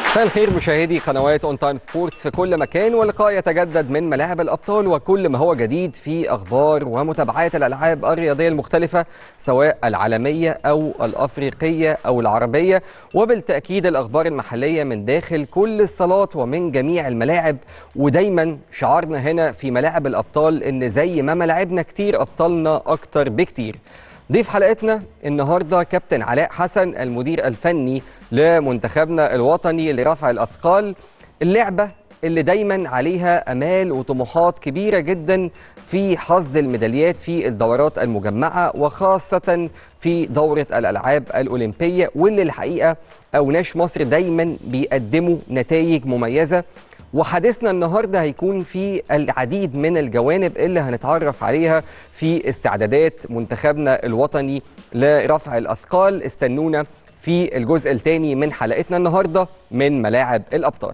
مساء الخير مشاهدي قنوات اون تايم سبورتس في كل مكان ولقاء يتجدد من ملاعب الابطال وكل ما هو جديد في اخبار ومتابعات الالعاب الرياضيه المختلفه سواء العالميه او الافريقيه او العربيه وبالتاكيد الاخبار المحليه من داخل كل الصالات ومن جميع الملاعب ودايما شعارنا هنا في ملاعب الابطال ان زي ما ملاعبنا كتير ابطالنا اكتر بكتير ضيف حلقتنا النهارده كابتن علاء حسن المدير الفني لمنتخبنا الوطني لرفع الاثقال اللعبه اللي دايما عليها امال وطموحات كبيره جدا في حظ الميداليات في الدورات المجمعه وخاصه في دوره الالعاب الاولمبيه واللي الحقيقه اوناش مصر دايما بيقدموا نتائج مميزه وحديثنا النهارده هيكون في العديد من الجوانب اللي هنتعرف عليها في استعدادات منتخبنا الوطني لرفع الاثقال استنونا في الجزء الثاني من حلقتنا النهارده من ملاعب الابطال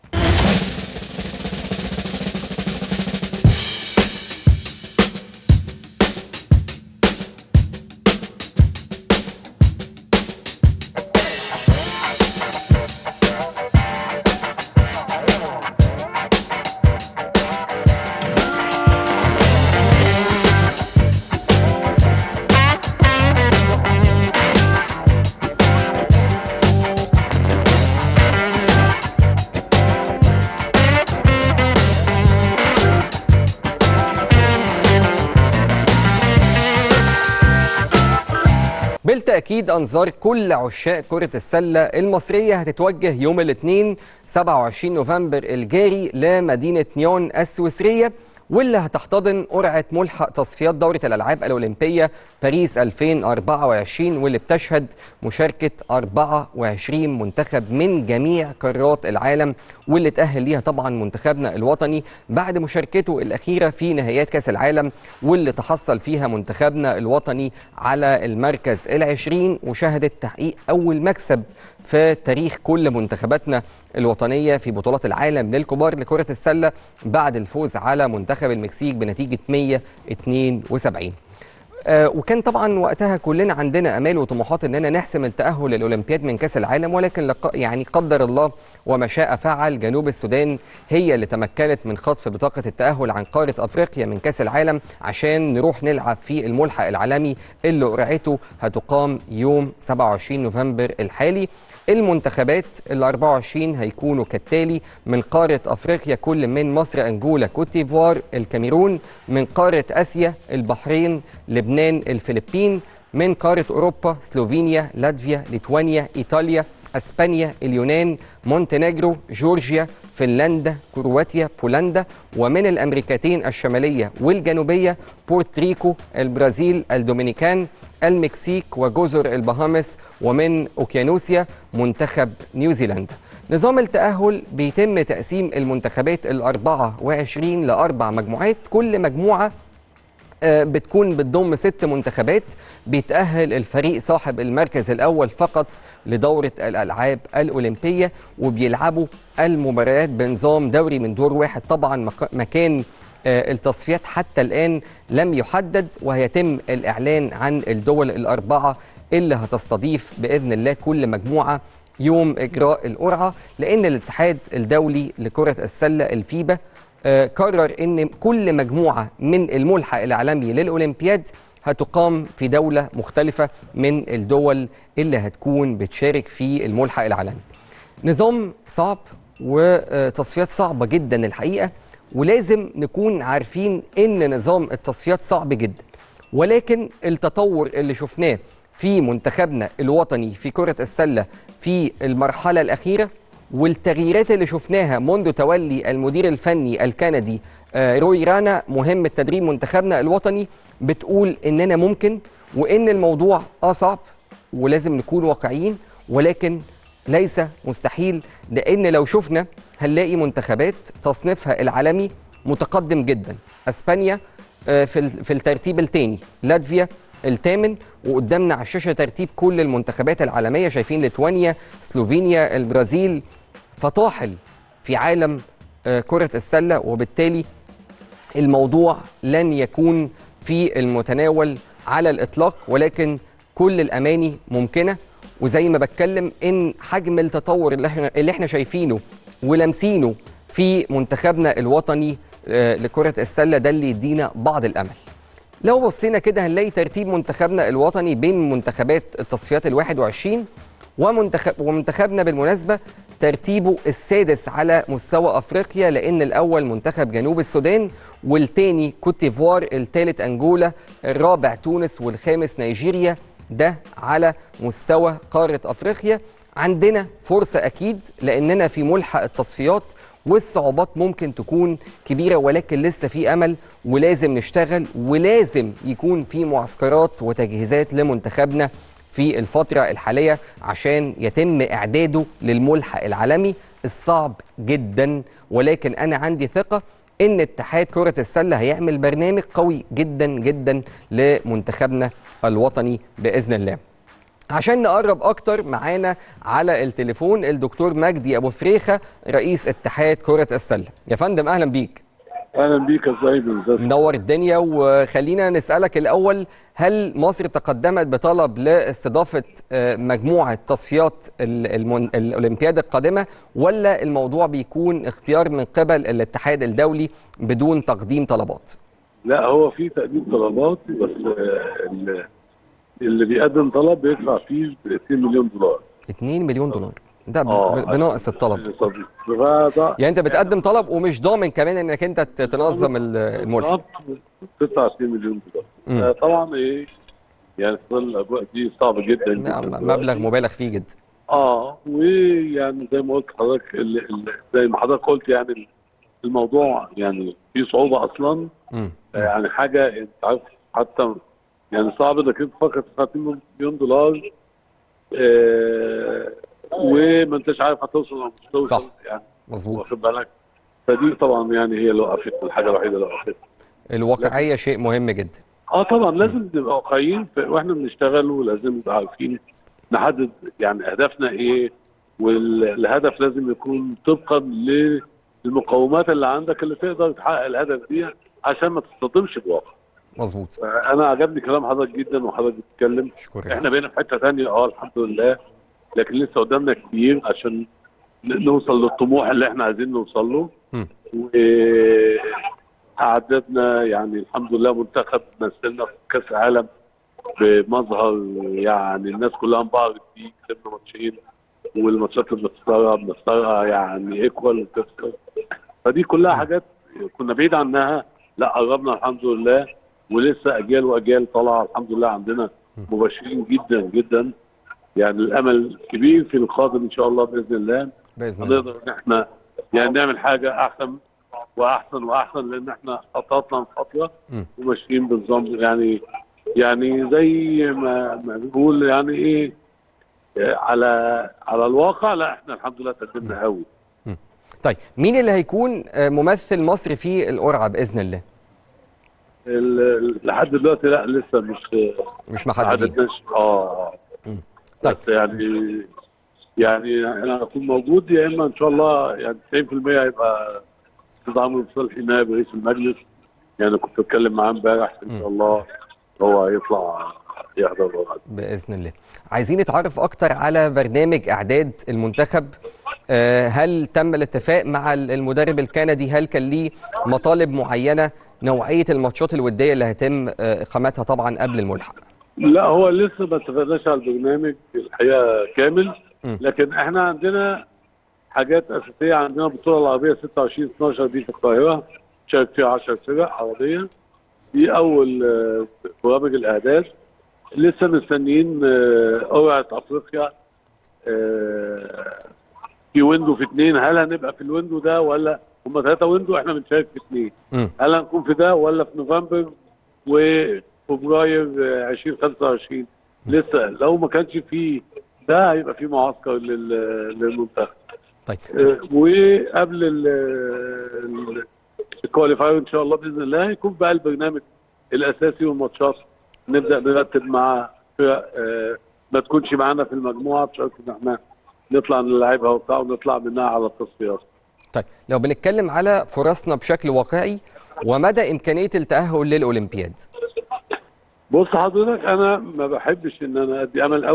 بالتأكيد أنظار كل عشاق كرة السلة المصرية هتتوجه يوم الاثنين 27 نوفمبر الجاري لمدينة نيون السويسرية واللي هتحتضن قرعة ملحق تصفيات دورة الألعاب الأولمبية باريس 2024 واللي بتشهد مشاركة 24 منتخب من جميع قارات العالم واللي تأهل ليها طبعا منتخبنا الوطني بعد مشاركته الأخيرة في نهائيات كأس العالم واللي تحصل فيها منتخبنا الوطني على المركز العشرين وشهدت تحقيق أول مكسب في تاريخ كل منتخباتنا الوطنية في بطولات العالم للكبار لكرة السلة بعد الفوز على منتخب المكسيك بنتيجة 172 آه وكان طبعا وقتها كلنا عندنا امال وطموحات اننا نحسم التاهل للاولمبياد من كاس العالم ولكن لق... يعني قدر الله وما شاء فعل جنوب السودان هي اللي تمكنت من خطف بطاقه التاهل عن قاره افريقيا من كاس العالم عشان نروح نلعب في الملحق العالمي اللي قرعته هتقام يوم 27 نوفمبر الحالي المنتخبات ال 24 هيكونوا كالتالي من قارة أفريقيا كل من مصر أنجولا كوت ديفوار الكاميرون من قارة آسيا البحرين لبنان الفلبين من قارة أوروبا سلوفينيا لاتفيا ليتوانيا إيطاليا اسبانيا اليونان مونتينيجرو جورجيا فنلندا كرواتيا بولندا ومن الامريكتين الشماليه والجنوبيه بورتريكو البرازيل الدومينيكان المكسيك وجزر البهامس ومن اوكيانوسيا منتخب نيوزيلندا نظام التأهل بيتم تقسيم المنتخبات ال 24 لأربع مجموعات كل مجموعة بتكون بتضم ست منتخبات بيتأهل الفريق صاحب المركز الأول فقط لدورة الألعاب الأولمبية وبيلعبوا المباريات بنظام دوري من دور واحد طبعا مكان التصفيات حتى الآن لم يحدد وهيتم الإعلان عن الدول الأربعة اللي هتستضيف بإذن الله كل مجموعة يوم إجراء القرعة لأن الاتحاد الدولي لكرة السلة الفيبا قرر ان كل مجموعه من الملحق العالمي للاولمبياد هتقام في دوله مختلفه من الدول اللي هتكون بتشارك في الملحق العالمي. نظام صعب وتصفيات صعبه جدا الحقيقه ولازم نكون عارفين ان نظام التصفيات صعب جدا ولكن التطور اللي شفناه في منتخبنا الوطني في كره السله في المرحله الاخيره والتغييرات اللي شفناها منذ تولي المدير الفني الكندي روي رانا مهمة تدريب منتخبنا الوطني بتقول إننا ممكن وإن الموضوع آه صعب ولازم نكون واقعيين ولكن ليس مستحيل لأن لو شفنا هنلاقي منتخبات تصنيفها العالمي متقدم جدا أسبانيا في في الترتيب الثاني لاتفيا الثامن وقدامنا على الشاشه ترتيب كل المنتخبات العالميه شايفين ليتوانيا سلوفينيا البرازيل فطاحل في عالم كره السله وبالتالي الموضوع لن يكون في المتناول على الاطلاق ولكن كل الاماني ممكنه وزي ما بتكلم ان حجم التطور اللي احنا اللي احنا شايفينه ولامسينه في منتخبنا الوطني آه، لكره السله ده اللي يدينا بعض الامل لو بصينا كده هنلاقي ترتيب منتخبنا الوطني بين منتخبات التصفيات ال 21 ومنتخب ومنتخبنا بالمناسبه ترتيبه السادس على مستوى افريقيا لان الاول منتخب جنوب السودان والتاني كوت ديفوار الثالث انجولا الرابع تونس والخامس نيجيريا ده على مستوى قاره افريقيا عندنا فرصه اكيد لاننا في ملحق التصفيات والصعوبات ممكن تكون كبيره ولكن لسه في امل ولازم نشتغل ولازم يكون في معسكرات وتجهيزات لمنتخبنا في الفتره الحاليه عشان يتم اعداده للملحق العالمي الصعب جدا ولكن انا عندي ثقه ان اتحاد كره السله هيعمل برنامج قوي جدا جدا لمنتخبنا الوطني باذن الله عشان نقرب اكتر معانا على التليفون الدكتور مجدي ابو فريخه رئيس اتحاد كره السله يا فندم اهلا بيك اهلا بيك يا سعيد ازيك منور الدنيا وخلينا نسالك الاول هل مصر تقدمت بطلب لاستضافه آه، مجموعه تصفيات ال- المن- الاولمبياد القادمه ولا الموضوع بيكون اختيار من قبل الاتحاد الدولي بدون تقديم طلبات لا هو في تقديم طلبات بس آه، ال- اللي بيقدم طلب بيدفع فيه 2 مليون دولار 2 مليون دولار ده ب- آه. ب- بناقص الطلب فده يعني انت بتقدم طلب ومش ضامن كمان انك انت ت- تنظم ال- الملحق تدفع 2 مليون دولار مم. آه، طبعا ايه يعني في ظل الاجواء دي صعب جدا نعم جداً مبلغ مبالغ فيه جدا اه ويعني زي ما قلت لحضرتك ال- ال- زي ما حضرتك قلت يعني الموضوع يعني فيه صعوبه اصلا مم. يعني حاجه انت عارف حتى يعني صعب انك انت تفكر تدفع 2 مليون دولار آه وما انتش عارف هتوصل ولا مش هتوصل صح. يعني مظبوط واخد بالك فدي طبعا يعني هي اللي وقفت الحاجه الوحيده اللي وقفت الواقعيه شيء مهم جدا اه طبعا لازم نبقى واقعيين في- واحنا بنشتغل ولازم نبقى عارفين نحدد يعني اهدافنا ايه والهدف لازم يكون طبقا للمقومات اللي عندك اللي تقدر تحقق الهدف دي عشان ما تصطدمش بواقع مظبوط انا عجبني كلام حضرتك جدا وحضرتك بتتكلم شكرا احنا بقينا في حته ثانيه اه الحمد لله لكن لسه قدامنا كتير عشان ن- نوصل للطموح اللي احنا عايزين نوصل له مم. وعددنا يعني الحمد لله منتخب مثلنا في كاس عالم بمظهر يعني الناس كلها انبهرت بيه كسبنا ماتشين والماتشات اللي بنخسرها بنخسرها يعني ايكوال وتذكر فدي كلها حاجات كنا بعيد عنها لا قربنا الحمد لله ولسه اجيال واجيال طالعه الحمد لله عندنا مبشرين جدا جدا يعني الامل كبير في القادم ان شاء الله باذن الله باذن الله هنقدر ان احنا يعني نعمل حاجه احسن واحسن واحسن لان احنا خططنا من فتره مم. وماشيين بنظام يعني يعني زي ما ما بنقول يعني ايه آه، على على الواقع لا احنا الحمد لله تقدمنا قوي طيب مين اللي هيكون آه، ممثل مصر في القرعه باذن الله ال- ال- لحد دلوقتي لا لسه مش مش ما محددين حددناش اه مم. طيب. بس يعني يعني انا اكون موجود يا اما ان شاء الله يعني 90% هيبقى استاذ عمرو صالحي نائب رئيس المجلس يعني كنت بتكلم معاه امبارح ان شاء الله هو هيطلع يحضر الورقه باذن الله عايزين نتعرف اكتر على برنامج اعداد المنتخب آه، هل تم الاتفاق مع المدرب الكندي هل كان ليه مطالب معينه نوعيه الماتشات الوديه اللي هيتم آه، اقامتها طبعا قبل الملحق لا هو لسه ما اتفقناش على البرنامج الحقيقه كامل مم. لكن احنا عندنا حاجات اساسيه عندنا البطوله العربيه 26 12 دي في القاهره شارك فيها 10 فرق عربيه دي اول آه، برامج الاعداد لسه مستنيين آه، قرعه افريقيا آه، في ويندو في اثنين هل هنبقى في الويندو ده ولا هم ثلاثه ويندو احنا بنشارك في اثنين مم. هل هنكون في ده ولا في نوفمبر وفبراير آه، 2025 لسه لو ما كانش في ده هيبقى في معسكر لل- للمنتخب طيب آه، وقبل ال- ال- الكواليفاير ان شاء الله باذن الله يكون بقى البرنامج الاساسي والماتشات نبدا نرتب مع فرق آه، ما تكونش معانا في المجموعه بشرط ان احنا نطلع نلعبها وبتاع ونطلع منها على التصفيات طيب لو بنتكلم على فرصنا بشكل واقعي ومدى امكانيه التاهل للاولمبياد بص حضرتك انا ما بحبش ان انا ادي امل قوي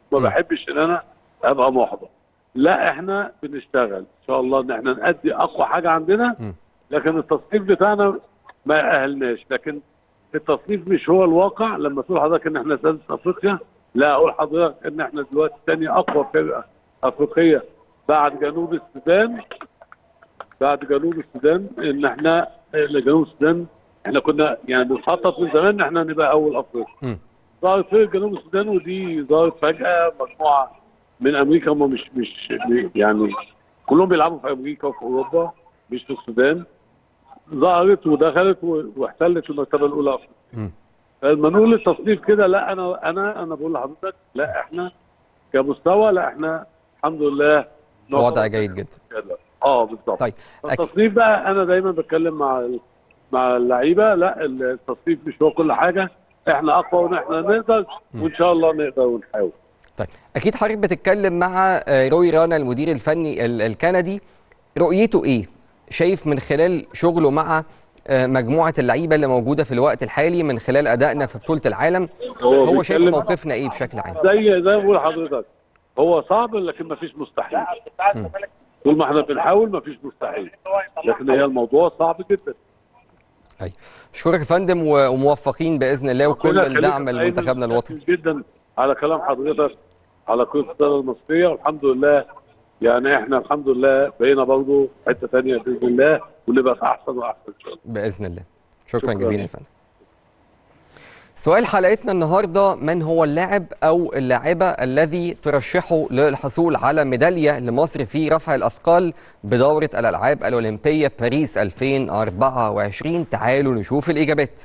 ما م. بحبش ان انا ابقى محبط لا احنا بنشتغل ان شاء الله ان احنا نأدي اقوى حاجه عندنا م. لكن التصنيف بتاعنا ما يأهلناش لكن التصنيف مش هو الواقع لما تقول حضرتك ان احنا سادس افريقيا لا اقول حضرتك ان احنا دلوقتي ثاني اقوى فرقه افريقيه بعد جنوب السودان بعد جنوب السودان ان احنا جنوب السودان احنا كنا يعني بنخطط من زمان ان احنا نبقى اول افريقيا مم. ظهرت فرقه جنوب السودان ودي ظهرت فجاه مجموعه من امريكا هم مش مش يعني كلهم بيلعبوا في امريكا وفي اوروبا مش في السودان ظهرت ودخلت و- واحتلت المرتبه الاولى افريقيا مم. فلما نقول التصنيف كده لا انا انا انا بقول لحضرتك لا احنا كمستوى لا احنا الحمد لله في وضع جيد جدا كده. اه بالظبط طيب أكيد. التصنيف بقى انا دايما بتكلم مع ال- مع اللعيبه لا التصنيف مش هو كل حاجه احنا اقوى واحنا نقدر وان شاء الله نقدر ونحاول طيب اكيد حضرتك بتتكلم مع آه، روي رانا المدير الفني ال- الكندي رؤيته ايه شايف من خلال شغله مع آه، مجموعه اللعيبه اللي موجوده في الوقت الحالي من خلال ادائنا في بطوله العالم هو هو شايف بيتكلم- موقفنا ايه بشكل عام زي زي ما بقول لحضرتك هو صعب لكن ما فيش مستحيل طول ما احنا بنحاول ما فيش مستحيل لكن هي الموضوع صعب جدا ايوه اشكرك يا فندم و- وموفقين باذن الله وكل ربنا يخليك الدعم يا لمنتخبنا أيمن. الوطني متشكر جدا على كلام حضرتك على كرة السلة المصرية والحمد لله يعني احنا الحمد لله بقينا برضه في حتة ثانية بإذن الله ونبقى في أحسن وأحسن إن شاء الله باذن الله شكرا شكراً. جزيلا يا فندم سؤال حلقتنا النهارده من هو اللاعب او اللاعبه الذي ترشحه للحصول على ميداليه لمصر في رفع الاثقال بدوره الالعاب الاولمبيه باريس 2024 تعالوا نشوف الاجابات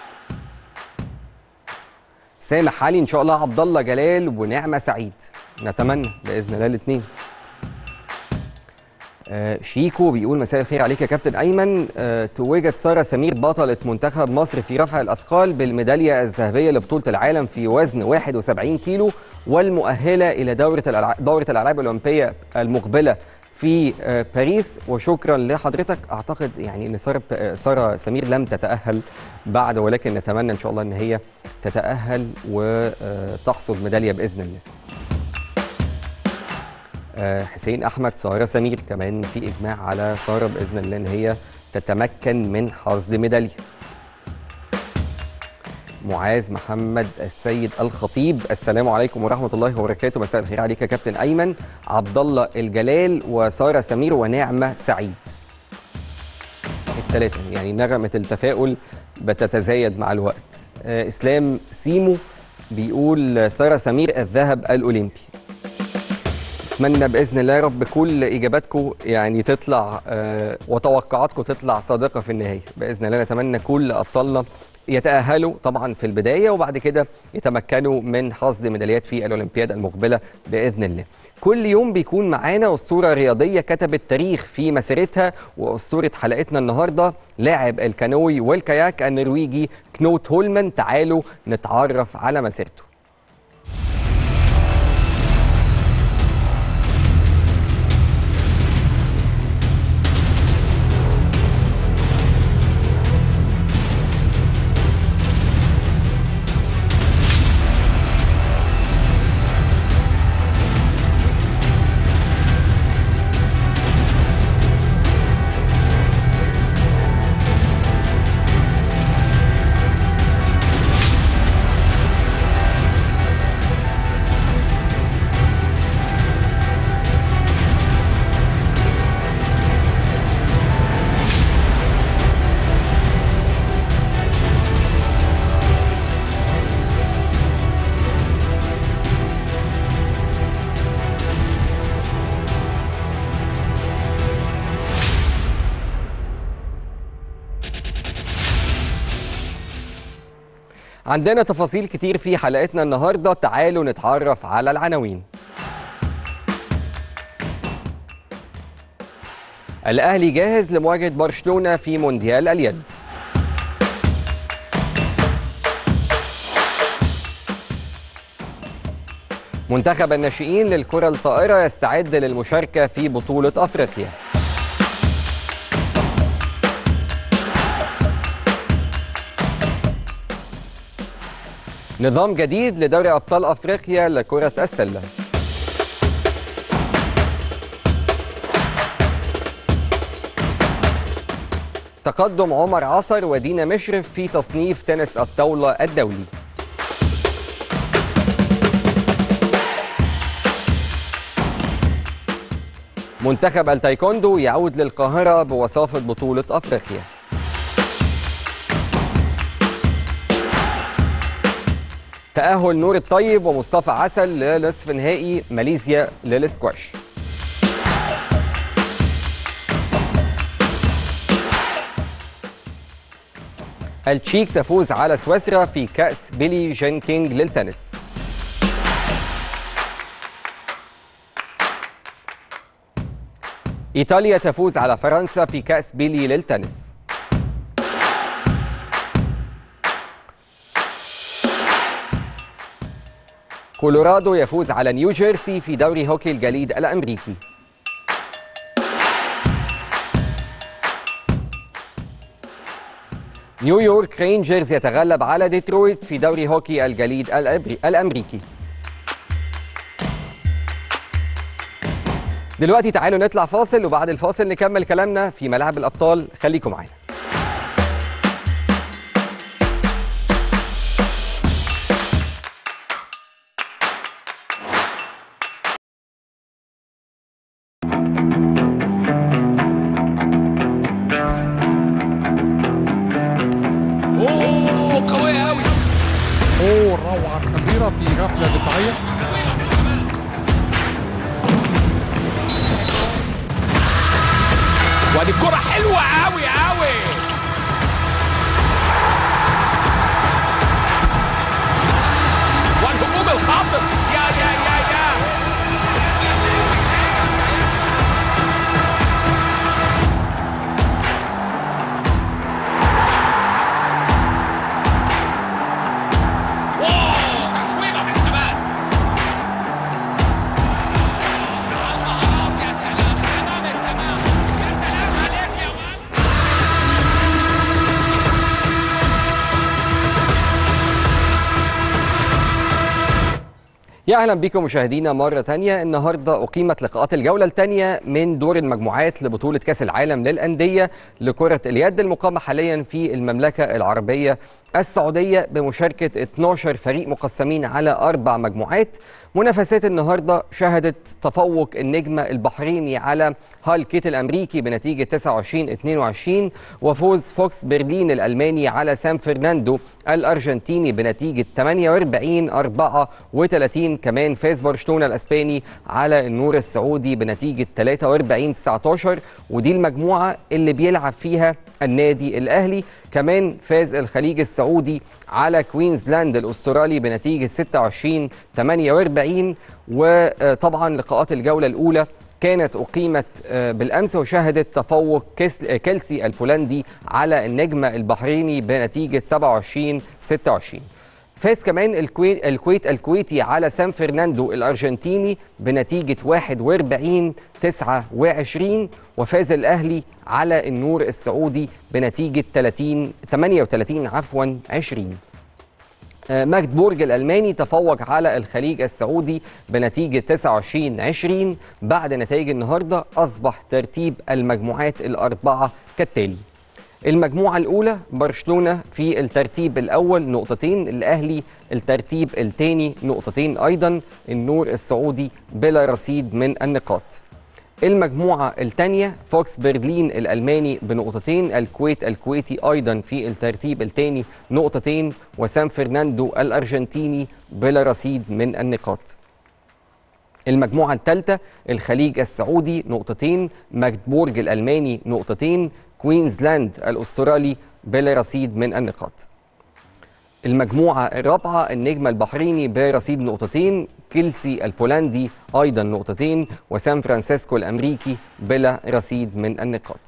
سامح علي ان شاء الله عبد الله جلال ونعمه سعيد نتمنى باذن الله الاثنين آه، شيكو بيقول مساء الخير عليك يا كابتن ايمن آه، توجت ساره سمير بطله منتخب مصر في رفع الاثقال بالميداليه الذهبيه لبطوله العالم في وزن 71 كيلو والمؤهله الى دوره الألع... دوره الالعاب الاولمبيه المقبله في آه، باريس وشكرا لحضرتك اعتقد يعني ان ساره آه، ساره سمير لم تتاهل بعد ولكن نتمنى ان شاء الله ان هي تتاهل وتحصد ميداليه باذن الله آه، حسين احمد ساره سمير كمان في اجماع على ساره باذن الله ان هي تتمكن من حصد ميداليه معاذ محمد السيد الخطيب السلام عليكم ورحمه الله وبركاته مساء الخير عليك يا كابتن ايمن عبد الله الجلال وساره سمير ونعمه سعيد الثلاثه يعني نغمه التفاؤل بتتزايد مع الوقت آه، اسلام سيمو بيقول ساره سمير الذهب الاولمبي اتمنى باذن الله يا رب كل اجاباتكم يعني تطلع آه، وتوقعاتكم تطلع صادقه في النهايه باذن الله نتمنى كل ابطالنا يتاهلوا طبعا في البدايه وبعد كده يتمكنوا من حظ ميداليات في الاولمبياد المقبله باذن الله كل يوم بيكون معانا اسطوره رياضيه كتبت تاريخ في مسيرتها واسطوره حلقتنا النهارده لاعب الكانوي والكاياك النرويجي كنوت هولمان تعالوا نتعرف على مسيرته عندنا تفاصيل كتير في حلقتنا النهارده تعالوا نتعرف على العناوين الأهلي جاهز لمواجهة برشلونة في مونديال اليد منتخب الناشئين للكرة الطائرة يستعد للمشاركة في بطولة أفريقيا نظام جديد لدوري أبطال أفريقيا لكرة السلة تقدم عمر عصر ودينا مشرف في تصنيف تنس الطاولة الدولي منتخب التايكوندو يعود للقاهرة بوصافة بطولة أفريقيا تأهل نور الطيب ومصطفى عسل لنصف نهائي ماليزيا للسكواش التشيك تفوز على سويسرا في كأس بيلي جين كينج للتنس إيطاليا تفوز على فرنسا في كأس بيلي للتنس كولورادو يفوز على نيو جيرسي في دوري هوكي الجليد الأمريكي نيويورك رينجرز يتغلب على ديترويت في دوري هوكي الجليد الأبري- الأمريكي دلوقتي تعالوا نطلع فاصل وبعد الفاصل نكمل كلامنا في ملاعب الأبطال خليكم معانا اوه قوية قوي اوه الروعه الخطيره في غفله دفاعيه وادي الكرة حلوة قوي قوي والهجوم الخاطف يا يا يا يا واو تصويبة من السماء المهارات يا سلام تمام التمام يا سلام عليك يا ولد يا اهلا بكم مشاهدينا مره تانية النهارده اقيمت لقاءات الجوله الثانيه من دور المجموعات لبطوله كاس العالم للانديه لكره اليد المقامه حاليا في المملكه العربيه السعوديه بمشاركه 12 فريق مقسمين على اربع مجموعات منافسات النهارده شهدت تفوق النجم البحريني على هال كيت الامريكي بنتيجه 29 22 وفوز فوكس برلين الالماني على سان فرناندو الارجنتيني بنتيجه 48 34 كمان فاز برشلونه الاسباني على النور السعودي بنتيجه 43 19 ودي المجموعه اللي بيلعب فيها النادي الاهلي كمان فاز الخليج السعودي على كوينزلاند الاسترالي بنتيجه 26 48 وطبعا لقاءات الجوله الاولى كانت أقيمت آه، بالأمس وشهدت تفوق كيس- آه، كيلسي البولندي على النجم البحريني بنتيجة 27 26 فاز كمان الكويت, الكويت الكويتي على سان فرناندو الأرجنتيني بنتيجة 41 29 وفاز الأهلي على النور السعودي بنتيجة 30 38 عفوا 20 آه، ماجدبورج الألماني تفوق على الخليج السعودي بنتيجة 29 20 بعد نتائج النهاردة أصبح ترتيب المجموعات الأربعة كالتالي المجموعة الأولى برشلونة في الترتيب الأول نقطتين الأهلي الترتيب الثاني نقطتين أيضا النور السعودي بلا رصيد من النقاط المجموعة الثانية فوكس برلين الألماني بنقطتين الكويت الكويتي أيضا في الترتيب الثاني نقطتين وسان فرناندو الأرجنتيني بلا رصيد من النقاط المجموعة الثالثة الخليج السعودي نقطتين ماجدبورج الألماني نقطتين كوينزلاند الأسترالي بلا رصيد من النقاط المجموعة الرابعة النجم البحريني برصيد نقطتين كيلسي البولندي أيضا نقطتين وسان فرانسيسكو الأمريكي بلا رصيد من النقاط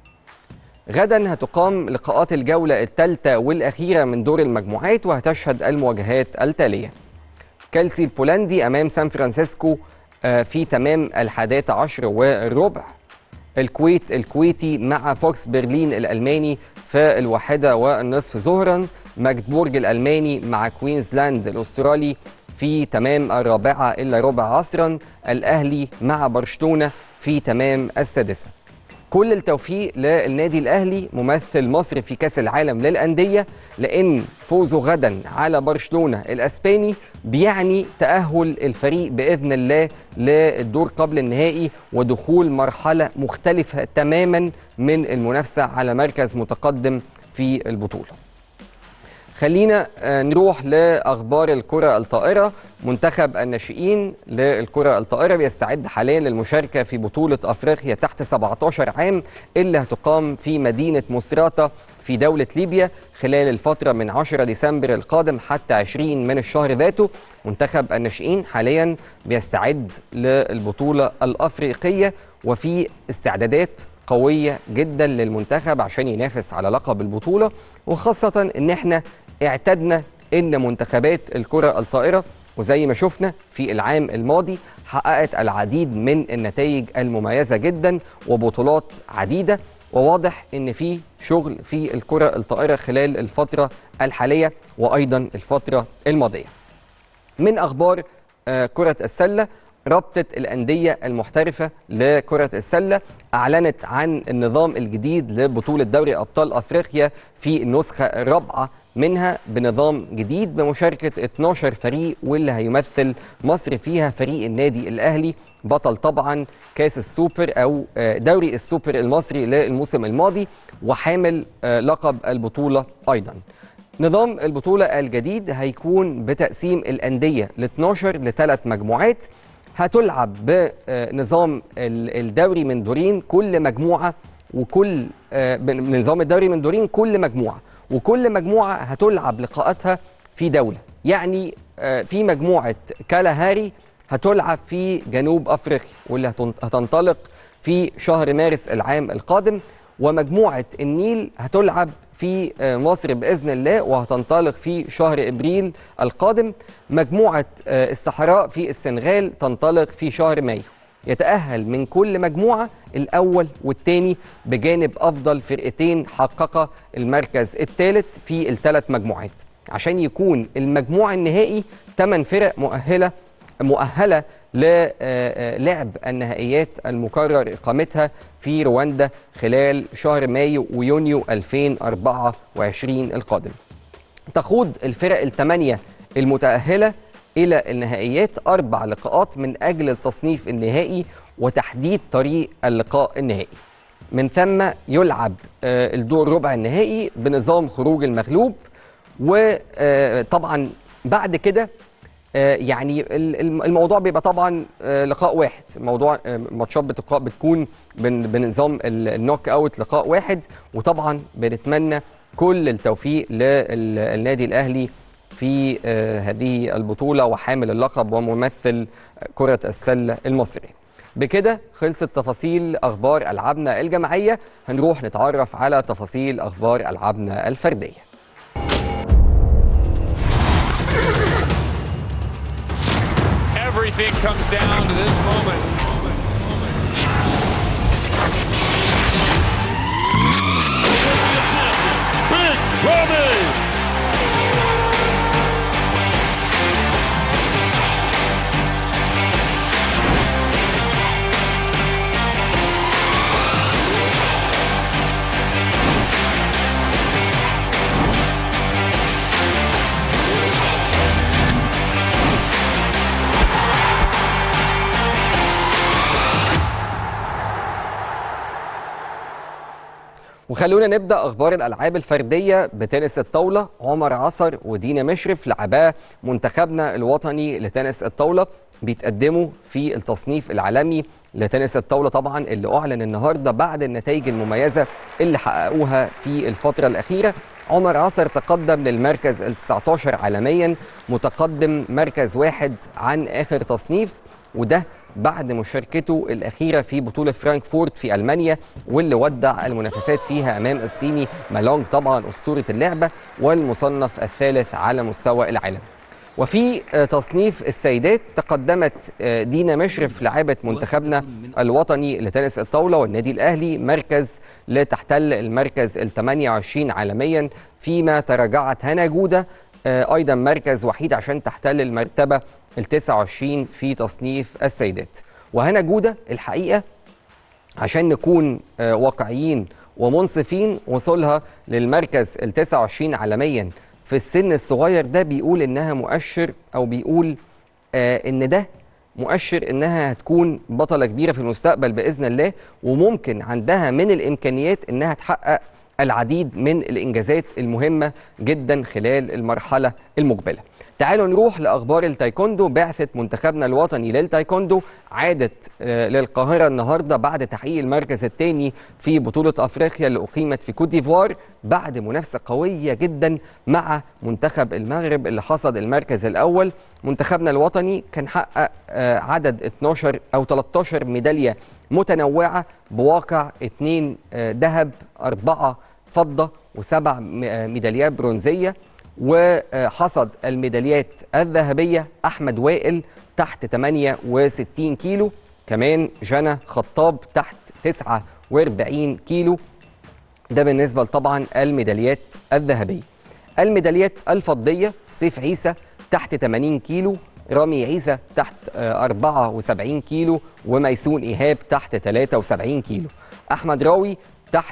غدا هتقام لقاءات الجولة الثالثة والأخيرة من دور المجموعات وهتشهد المواجهات التالية كيلسي البولندي أمام سان فرانسيسكو آه، في تمام الحادية عشر والربع الكويت الكويتي مع فوكس برلين الألماني في الواحدة والنصف ظهرا ماجدبورج الألماني مع كوينزلاند الأسترالي في تمام الرابعة إلا ربع عصرا الأهلي مع برشلونة في تمام السادسة كل التوفيق للنادي الاهلي ممثل مصر في كاس العالم للانديه لان فوزه غدا على برشلونه الاسباني بيعني تاهل الفريق باذن الله للدور قبل النهائي ودخول مرحله مختلفه تماما من المنافسه على مركز متقدم في البطوله. خلينا آه، نروح لاخبار الكره الطائره منتخب الناشئين للكره الطائره بيستعد حاليا للمشاركه في بطوله افريقيا تحت 17 عام اللي هتقام في مدينه مصراته في دوله ليبيا خلال الفتره من 10 ديسمبر القادم حتى 20 من الشهر ذاته منتخب الناشئين حاليا بيستعد للبطوله الافريقيه وفي استعدادات قوية جدا للمنتخب عشان ينافس على لقب البطولة وخاصة ان احنا اعتدنا ان منتخبات الكرة الطائرة وزي ما شفنا في العام الماضي حققت العديد من النتائج المميزة جدا وبطولات عديدة وواضح ان في شغل في الكرة الطائرة خلال الفترة الحالية وايضا الفترة الماضية من اخبار آه، كره السله رابطه الانديه المحترفه لكره السله اعلنت عن النظام الجديد لبطوله دوري ابطال افريقيا في النسخه الرابعه منها بنظام جديد بمشاركه 12 فريق واللي هيمثل مصر فيها فريق النادي الاهلي بطل طبعا كاس السوبر او آه، دوري السوبر المصري للموسم الماضي وحامل آه، لقب البطوله ايضا نظام البطولة الجديد هيكون بتقسيم الأندية ل 12 لثلاث مجموعات هتلعب بنظام ال- الدوري من دورين كل مجموعة وكل آه، بنظام الدوري من دورين كل مجموعة وكل مجموعة هتلعب لقاءاتها في دولة يعني آه، في مجموعة كالاهاري هتلعب في جنوب أفريقيا واللي هتن- هتنطلق في شهر مارس العام القادم ومجموعة النيل هتلعب في آه، مصر بإذن الله وهتنطلق في شهر إبريل القادم مجموعة آه، الصحراء في السنغال تنطلق في شهر مايو يتأهل من كل مجموعة الأول والثاني بجانب أفضل فرقتين حقق المركز الثالث في الثلاث مجموعات عشان يكون المجموع النهائي 8 فرق مؤهلة مؤهلة للعب النهائيات المقرر إقامتها في رواندا خلال شهر مايو ويونيو 2024 القادم تخوض الفرق الثمانية المتأهلة إلى النهائيات أربع لقاءات من أجل التصنيف النهائي وتحديد طريق اللقاء النهائي من ثم يلعب آه، الدور ربع النهائي بنظام خروج المغلوب وطبعا بعد كده آه، يعني ال- الم- الموضوع بيبقى طبعا آه، لقاء واحد موضوع آه، ماتشات بتقا- بتكون بن- بنظام ال- النوك اوت لقاء واحد وطبعا بنتمنى كل التوفيق للنادي الاهلي في آه، هذه البطوله وحامل اللقب وممثل كره السله المصري بكده خلصت تفاصيل اخبار العابنا الجماعيه هنروح نتعرف على تفاصيل اخبار العابنا الفرديه Everything comes down to this moment. Big Robbie! وخلونا نبدا اخبار الالعاب الفرديه بتنس الطاوله عمر عصر ودينا مشرف لعباء منتخبنا الوطني لتنس الطاوله بيتقدموا في التصنيف العالمي لتنس الطاوله طبعا اللي اعلن النهارده بعد النتائج المميزه اللي حققوها في الفتره الاخيره عمر عصر تقدم للمركز ال 19 عالميا متقدم مركز واحد عن اخر تصنيف وده بعد مشاركته الأخيرة في بطولة فرانكفورت في ألمانيا واللي ودع المنافسات فيها أمام الصيني مالونج طبعا أسطورة اللعبة والمصنف الثالث على مستوى العالم وفي آه، تصنيف السيدات تقدمت آه، دينا مشرف لاعبة منتخبنا الوطني لتنس الطاولة والنادي الأهلي مركز لتحتل المركز ال 28 عالميا فيما تراجعت هنا جودة آه، أيضا مركز وحيد عشان تحتل المرتبة ال 29 في تصنيف السيدات وهنا جودة الحقيقة عشان نكون آه، واقعيين ومنصفين وصولها للمركز ال 29 عالميا في السن الصغير ده بيقول انها مؤشر او بيقول آه ان ده مؤشر انها هتكون بطله كبيره في المستقبل باذن الله وممكن عندها من الامكانيات انها تحقق العديد من الانجازات المهمه جدا خلال المرحله المقبله. تعالوا نروح لاخبار التايكوندو بعثه منتخبنا الوطني للتايكوندو عادت آه، للقاهره النهارده بعد تحقيق المركز الثاني في بطوله افريقيا اللي اقيمت في كوت ديفوار بعد منافسه قويه جدا مع منتخب المغرب اللي حصد المركز الاول منتخبنا الوطني كان حقق آه، عدد 12 او 13 ميداليه متنوعه بواقع اثنين ذهب اربعه فضه وسبع م- آه، ميداليات برونزيه وحصد الميداليات الذهبيه احمد وائل تحت 68 كيلو كمان جنى خطاب تحت 49 كيلو ده بالنسبه طبعا الميداليات الذهبيه الميداليات الفضيه سيف عيسى تحت 80 كيلو رامي عيسى تحت آه، 74 كيلو وميسون ايهاب تحت 73 كيلو احمد راوي تحت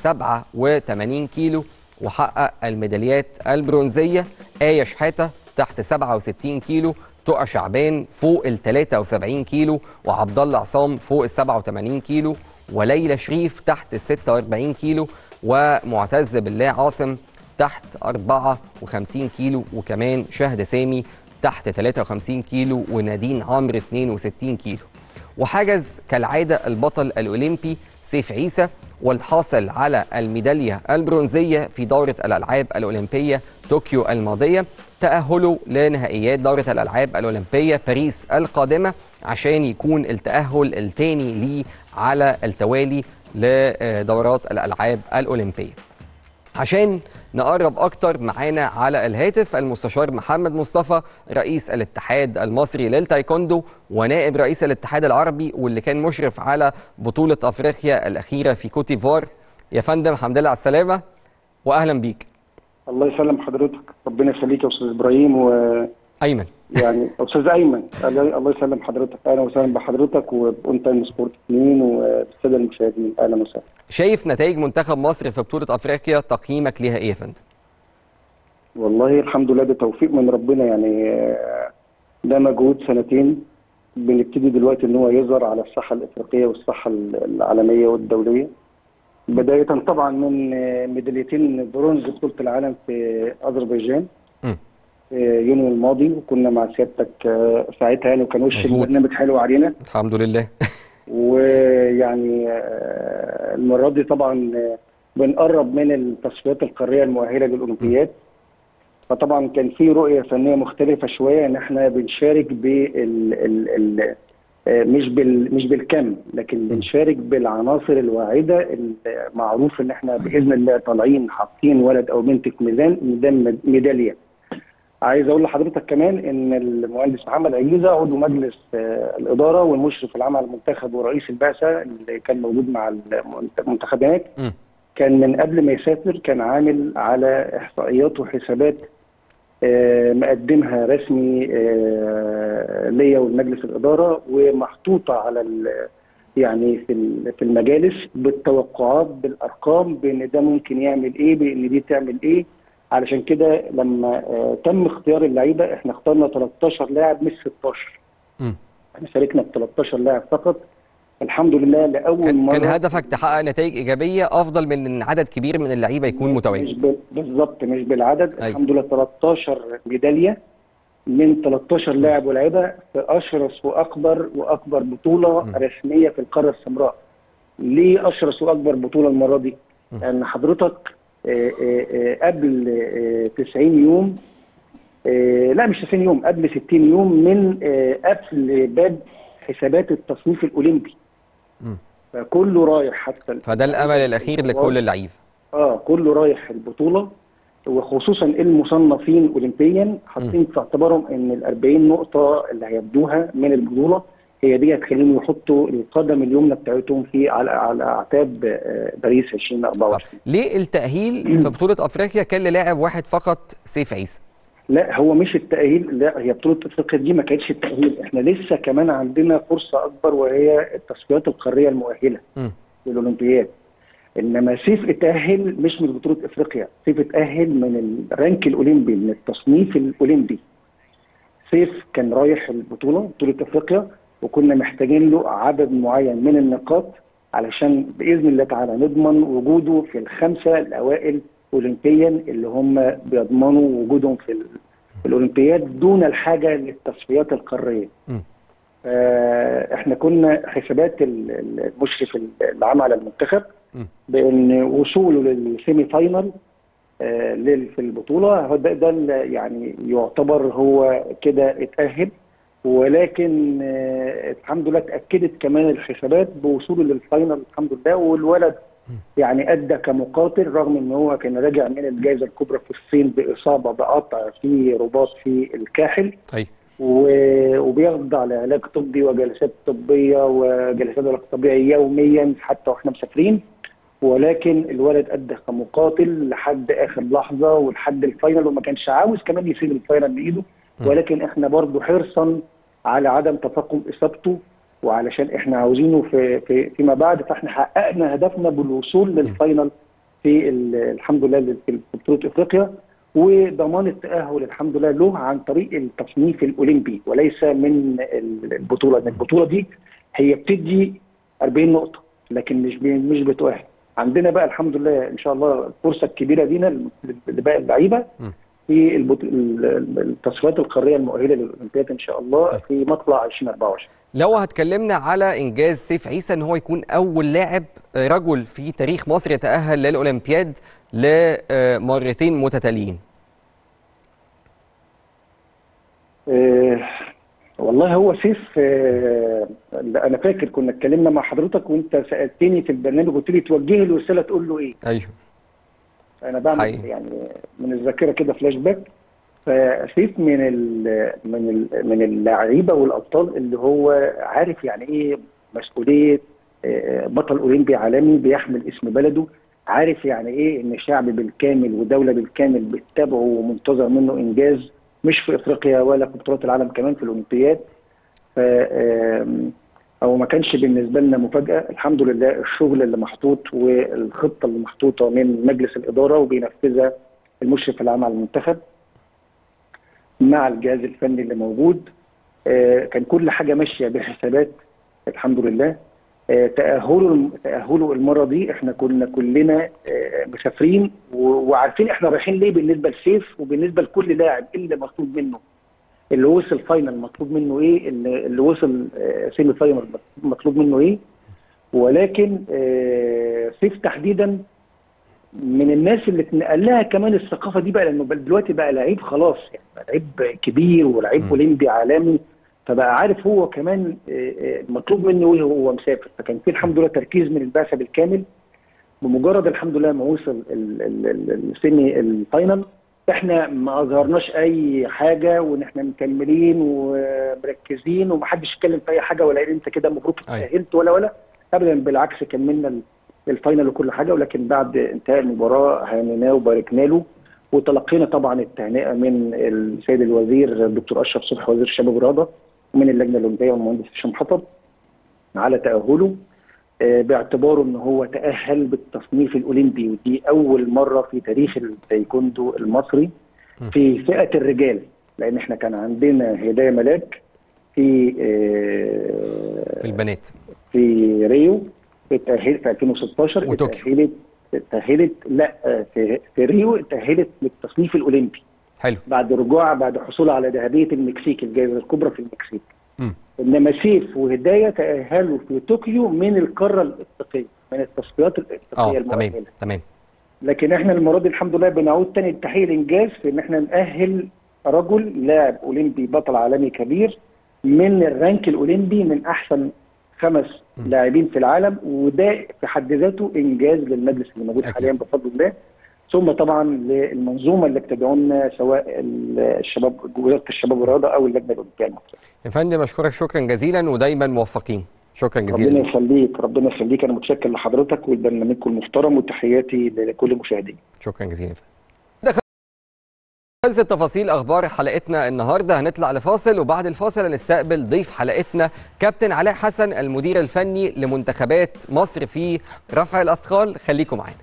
87 كيلو وحقق الميداليات البرونزيه آية شحاتة تحت 67 كيلو تقى شعبان فوق ال 73 كيلو وعبد الله عصام فوق ال 87 كيلو وليلى شريف تحت ال 46 كيلو ومعتز بالله عاصم تحت 54 كيلو وكمان شهد سامي تحت 53 كيلو ونادين عمرو 62 كيلو وحجز كالعادة البطل الأولمبي سيف عيسى والحاصل على الميدالية البرونزية في دورة الألعاب الأولمبية طوكيو الماضية تأهله لنهائيات دورة الألعاب الأولمبية باريس القادمة عشان يكون التأهل الثاني ليه على التوالي لدورات الألعاب الأولمبية عشان نقرب اكتر معانا على الهاتف المستشار محمد مصطفى رئيس الاتحاد المصري للتايكوندو ونائب رئيس الاتحاد العربي واللي كان مشرف على بطولة افريقيا الاخيرة في كوت ديفوار يا فندم الحمد لله على السلامة واهلا بيك الله يسلم حضرتك ربنا يخليك يا استاذ ابراهيم ويعني ايمن استاذ ايمن الله الله يسلم حضرتك اهلا وسهلا بحضرتك وبأون تايم سبورت 2 والساده المشاهدين اهلا وسهلا شايف نتائج منتخب مصر في بطولة افريقيا تقييمك ليها ايه يا فندم والله الحمد لله ده توفيق من ربنا يعني آه، ده مجهود سنتين بنبتدي دلوقتي ان هو يظهر على الساحه الافريقيه والساحه العالميه والدوليه بدايه طبعا من آه، ميداليتين برونز بطوله العالم في اذربيجان مم. في يونيو الماضي وكنا مع سيادتك آه، ساعتها يعني وكان وش مظبوط. البرنامج حلو علينا الحمد لله ويعني آه، المره دي طبعا آه، بنقرب من التصفيات القاريه المؤهله للاولمبياد فطبعا كان في رؤيه فنيه مختلفه شويه ان احنا بنشارك بال ال ال آه، مش بال مش بالكم لكن بنشارك بالعناصر الواعده المعروف ان احنا باذن الله طالعين حاطين ولد او بنت في ميزان ميدان ميداليه عايز اقول لحضرتك كمان ان المهندس محمد عجيزه عضو مجلس آه، الاداره والمشرف العام على المنتخب ورئيس البعثه اللي كان موجود مع المنت- المنتخب هناك مم. كان من قبل ما يسافر كان عامل على احصائيات وحسابات آه، مقدمها رسمي آه، ليا والمجلس الاداره ومحطوطه على ال- يعني في ال- في المجالس بالتوقعات بالارقام بان ده ممكن يعمل ايه بان دي تعمل ايه علشان كده لما آه، تم اختيار اللعيبه احنا اخترنا 13 لاعب مش 16 مم. احنا شاركنا ب 13 لاعب فقط الحمد لله لاول كان مره كان هدفك تحقق نتائج ايجابيه افضل من ان عدد كبير من اللعيبه يكون مش متواجد بال- بالظبط مش بالعدد أيوة. الحمد لله 13 ميداليه من 13 لاعب ولاعيبه في اشرس واكبر واكبر بطوله م. رسميه في القاره السمراء. ليه اشرس واكبر بطوله المره دي؟ لان حضرتك آه، آه، آه، قبل آه، 90 يوم آه، لا مش 90 يوم قبل 60 يوم من آه، قفل باب حسابات التصنيف الاولمبي. م. فكله رايح حتى فده الامل الاخير لكل اللعيبه اه كله رايح البطوله وخصوصا المصنفين اولمبيا حاطين في اعتبارهم ان ال 40 نقطه اللي هياخدوها من البطوله هي دي هتخليهم يحطوا القدم اليمنى بتاعتهم في على على اعتاب آه، باريس 2024 ليه التأهيل في بطولة أفريقيا كان للاعب واحد فقط سيف عيسى؟ لا هو مش التأهيل لا هي بطولة افريقيا دي ما كانتش التأهيل احنا لسه كمان عندنا فرصة أكبر وهي التصفيات القارية المؤهلة مم. للأولمبياد انما سيف اتأهل مش من بطولة افريقيا سيف اتأهل من الرانك الأولمبي من التصنيف الأولمبي سيف كان رايح البطولة بطولة افريقيا وكنا محتاجين له عدد معين من النقاط علشان باذن الله تعالى نضمن وجوده في الخمسه الاوائل اولمبيا اللي هم بيضمنوا وجودهم في ال- في الاولمبياد دون الحاجه للتصفيات القاريه. مم. آه، احنا كنا حسابات ال- ال- المشرف العام على المنتخب مم. بان وصوله للسيمي فاينل آه، لل- في البطوله هو ده, ده اللي يعني يعتبر هو كده اتاهل ولكن آه، الحمد لله اتاكدت كمان الحسابات بوصوله للفاينل الحمد لله والولد يعني ادى كمقاتل رغم ان هو كان راجع من الجائزه الكبرى في الصين باصابه بقطع في رباط في الكاحل أيوه و- وبيخضع لعلاج طبي وجلسات طبيه وجلسات علاج طبيعي يوميا حتى واحنا مسافرين ولكن الولد ادى كمقاتل لحد اخر لحظه ولحد الفاينل وما كانش عاوز كمان يسيب الفاينل بايده ولكن احنا برضو حرصا على عدم تفاقم اصابته وعلشان احنا عاوزينه في, في فيما بعد فاحنا حققنا هدفنا بالوصول للفاينل في ال- الحمد لله في بطوله افريقيا وضمان التاهل الحمد لله له عن طريق التصنيف الاولمبي وليس من ال- البطوله لان البطوله دي هي بتدي 40 نقطه لكن مش بي- مش بتؤهل عندنا بقى الحمد لله ان شاء الله الفرصه الكبيره لينا لباقي اللعيبه م. في البط- ال- ال- التصفيات القاريه المؤهله للاولمبياد ان شاء الله طيب. في مطلع 2024 لو هتكلمنا على إنجاز سيف عيسى إن هو يكون أول لاعب آه، رجل في تاريخ مصر يتأهل للأولمبياد لمرتين متتاليين آه، والله هو سيف آه، انا فاكر كنا اتكلمنا مع حضرتك وانت سالتني في البرنامج قلت لي توجه له رساله تقول له ايه أيوه انا بعمل حقيقي. يعني من الذاكره كده فلاش باك فسيف من ال من ال من اللعيبه والابطال اللي هو عارف يعني ايه مسؤوليه آه، بطل اولمبي عالمي بيحمل اسم بلده عارف يعني ايه ان شعب بالكامل ودوله بالكامل بتتابعه ومنتظر منه انجاز مش في افريقيا ولا في بطولات العالم كمان في الاولمبياد ف آم، هو ما كانش بالنسبه لنا مفاجاه الحمد لله الشغل اللي محطوط والخطه اللي محطوطه من مجلس الاداره وبينفذها المشرف العام على المنتخب مع الجهاز الفني اللي موجود آه، كان كل حاجه ماشيه بحسابات الحمد لله آه، تاهله تاهله المره دي احنا كنا كلنا آه، مسافرين و- وعارفين احنا رايحين ليه بالنسبه لسيف وبالنسبه لكل لاعب إيه اللي مطلوب منه اللي وصل فاينل مطلوب منه ايه اللي, اللي وصل آه، سيمي فاينل مطلوب منه ايه ولكن آه، سيف تحديدا من الناس اللي اتنقل لها كمان الثقافه دي بقى لانه بل- دلوقتي بقى لعيب خلاص يعني بقى لعيب كبير ولعيب م. اولمبي عالمي فبقى عارف هو كمان آه، آه، مطلوب منه ايه وهو مسافر فكان في الحمد لله تركيز من البعثه بالكامل بمجرد الحمد لله ما وصل ال- ال- ال- السيمي الفاينل احنا ما اظهرناش اي حاجه وان احنا مكملين ومركزين ومحدش يتكلم في اي حاجه ولا قال انت كده مبروك أيوة. اتاهلت ولا ولا ابدا بالعكس كملنا ال- الفاينل وكل حاجه ولكن بعد انتهاء المباراه هنيناه وباركنا له وتلقينا طبعا التهنئه من السيد الوزير الدكتور اشرف صبحي وزير الشباب والرياضه ومن اللجنه الاولمبيه والمهندس هشام حطب على تاهله آه، باعتباره ان هو تاهل بالتصنيف الاولمبي ودي اول مره في تاريخ التايكوندو المصري في فئه الرجال لان احنا كان عندنا هدايه ملاك في آه، في البنات في ريو اتأهلت في 2016 وطوكيو. اتأهلت اتأهلت لا آه، في, في ريو اتأهلت للتصنيف الأولمبي حلو بعد رجوع بعد حصولها على ذهبية المكسيك الجائزة الكبرى في المكسيك مم. إنما سيف وهداية تأهلوا في طوكيو من القارة الإفريقية من التصفيات اه الإفريقية تمام المؤهلة تمام لكن احنا المره دي الحمد لله بنعود تاني لتحقيق الانجاز في ان احنا نأهل رجل لاعب اولمبي بطل عالمي كبير من الرانك الاولمبي من احسن خمس لاعبين في العالم وده في حد ذاته انجاز للمجلس اللي موجود أكيد. حاليا بفضل الله ثم طبعا للمنظومه اللي بتدعمنا سواء ال- الشباب وزاره الشباب والرياضه او اللجنه الاولمبيه المصريه. يا فندم اشكرك شكرا جزيلا ودايما موفقين شكرا ربنا جزيلا يخليك ربنا يخليك انا متشكر لحضرتك ولبرنامجكم المحترم وتحياتي لكل المشاهدين. شكرا جزيلا خلصت تفاصيل اخبار حلقتنا النهارده هنطلع لفاصل وبعد الفاصل هنستقبل ضيف حلقتنا كابتن علاء حسن المدير الفني لمنتخبات مصر في رفع الاثقال خليكم معانا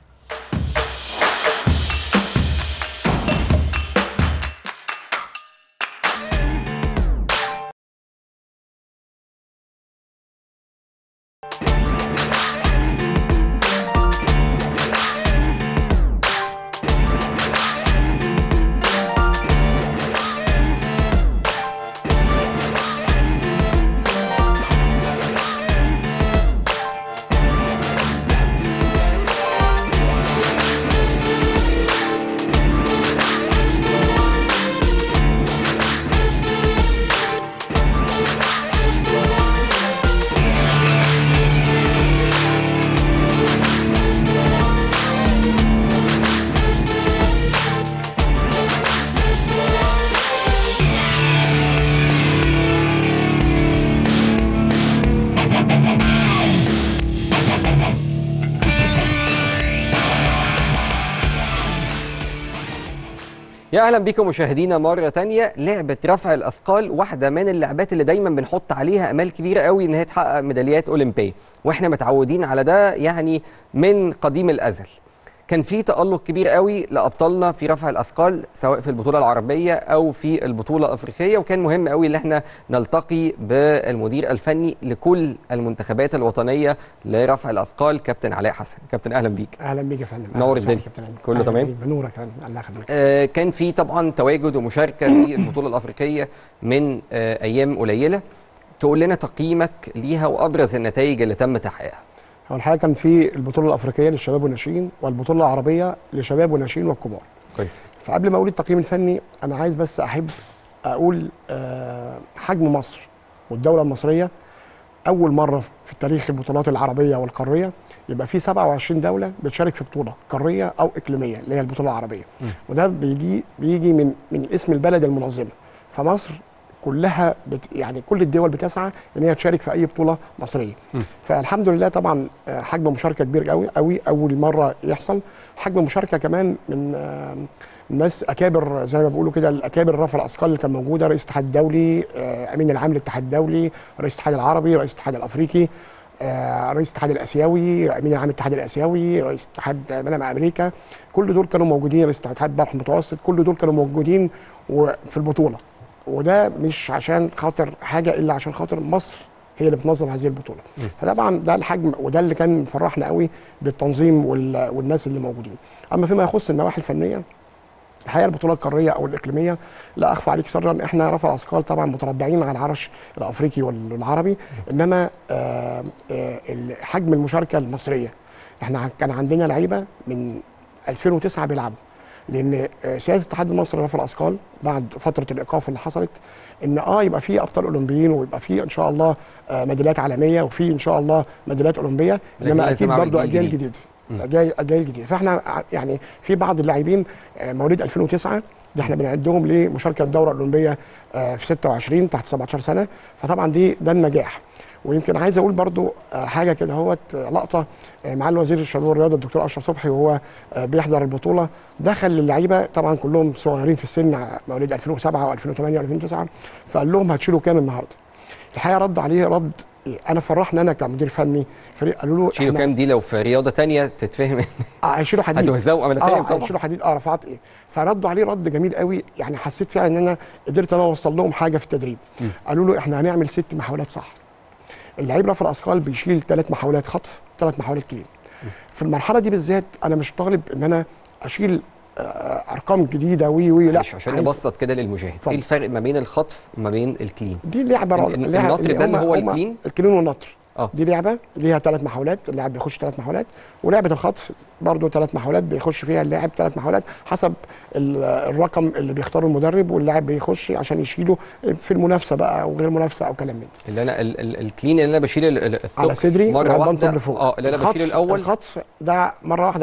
يا اهلا بكم مشاهدينا مره تانية لعبه رفع الاثقال واحده من اللعبات اللي دايما بنحط عليها امال كبيره قوي ان هي تحقق ميداليات اولمبيه واحنا متعودين على ده يعني من قديم الازل كان في تألق كبير قوي لابطالنا في رفع الاثقال سواء في البطوله العربيه او في البطوله الافريقيه وكان مهم قوي ان احنا نلتقي بالمدير الفني لكل المنتخبات الوطنيه لرفع الاثقال كابتن علاء حسن كابتن اهلا بيك اهلا بيك يا فندم نور أهلاً وسهلاً الدنيا. كابتن أمين. كله أهلاً تمام؟ بيك. بنورك يا فندم الله يخليك آه، كان في طبعا تواجد ومشاركه في البطوله الافريقيه من آه، ايام قليله تقول لنا تقييمك ليها وابرز النتائج اللي تم تحقيقها هو الحقيقه كان في البطوله الافريقيه للشباب والناشئين والبطوله العربيه لشباب والناشئين والكبار كويس فقبل ما اقول التقييم الفني انا عايز بس احب اقول آه، حجم مصر والدوله المصريه اول مره في التاريخ البطولات العربيه والقاريه يبقى في 27 دوله بتشارك في بطوله قاريه او اقليميه اللي هي البطوله العربيه وده بيجي بيجي من من اسم البلد المنظمه فمصر كلها بت يعني كل الدول بتسعى ان هي تشارك في اي بطوله مصريه فالحمد لله طبعا آه، حجم مشاركه كبير قوي قوي اول مره يحصل حجم مشاركه كمان من آه، ناس اكابر زي ما بيقولوا كده الاكابر رفع الاثقال اللي كان موجوده رئيس الاتحاد الدولي آه، امين العام للاتحاد الدولي رئيس الاتحاد العربي رئيس الاتحاد الافريقي آه، رئيس الاتحاد الاسيوي امين العام الاتحاد الاسيوي رئيس اتحاد منام امريكا كل دول كانوا موجودين رئيس اتحاد البحر المتوسط كل دول كانوا موجودين وفي البطوله وده مش عشان خاطر حاجه الا عشان خاطر مصر هي اللي بتنظم هذه البطوله فطبعا ده الحجم وده اللي كان مفرحنا قوي بالتنظيم وال- والناس اللي موجودين اما فيما يخص النواحي الفنيه الحقيقه البطوله القاريه او الاقليميه لا اخفى عليك سرا احنا رفع الاثقال طبعا متربعين على العرش الافريقي والعربي انما آه، آه، حجم المشاركه المصريه احنا كان عندنا لعيبه من 2009 بيلعبوا لان آه، سياسه الاتحاد المصري لرفع الاثقال بعد فتره الايقاف اللي حصلت ان اه يبقى في ابطال اولمبيين ويبقى في ان شاء الله آه، ميداليات عالميه وفي ان شاء الله ميداليات اولمبيه لكن انما لازم اكيد أعمل برضه جيل اجيال جديد. جديده اجيال اجيال جديده فاحنا ع- يعني في بعض اللاعبين آه، مواليد 2009 ده احنا بنعدهم لمشاركه الدوره الاولمبيه آه، في 26 تحت 17 سنه فطبعا دي ده النجاح ويمكن عايز اقول برضو آه، حاجه كده اهوت آه، لقطه آه، مع الوزير الشباب والرياضه الدكتور اشرف صبحي وهو آه، بيحضر البطوله دخل اللعيبه طبعا كلهم صغيرين في السن ع- مواليد 2007 و2008 و2009 فقال لهم هتشيلوا كام النهارده الحقيقه رد عليه رد انا فرحني انا كمدير فني فريق قالوا له شيلوا إحنا- كام دي لو في رياضه تانية تتفهم اه هيشيلوا حديد هتوزعوا انا فاهم اه طبعا هيشيلوا حديد اه رفعت ايه فردوا عليه رد جميل قوي يعني حسيت فعلا ان انا قدرت انا اوصل لهم حاجه في التدريب قالوا له احنا هنعمل ست محاولات صح اللعيب رفع الاثقال بيشيل ثلاث محاولات خطف ثلاث محاولات كلين في المرحله دي بالذات انا مش طالب ان انا اشيل آه، ارقام جديده وي وي لا معلش عشان عايز- نبسط كده للمشاهد اتفضل. ايه الفرق ما بين الخطف وما بين الكلين دي لعبه ال- ال- لعبة- النطر ده اللي هما- هو هما الكلين؟ الكلين والنطر اه دي لعبه ليها ثلاث محاولات اللاعب بيخش ثلاث محاولات ولعبه الخطف برضه ثلاث محاولات بيخش فيها اللاعب ثلاث محاولات حسب ال- الرقم اللي بيختاره المدرب واللاعب بيخش عشان يشيله في المنافسه بقى او غير منافسه او كلام من ده اللي انا ال- ال- الكلين اللي انا بشيل ال- ال- على الثقل صدري مره وعلى واحده البنطلون لفوق اه اللي انا بشيل الخطف- الاول الخطف ده مره واحده على فوق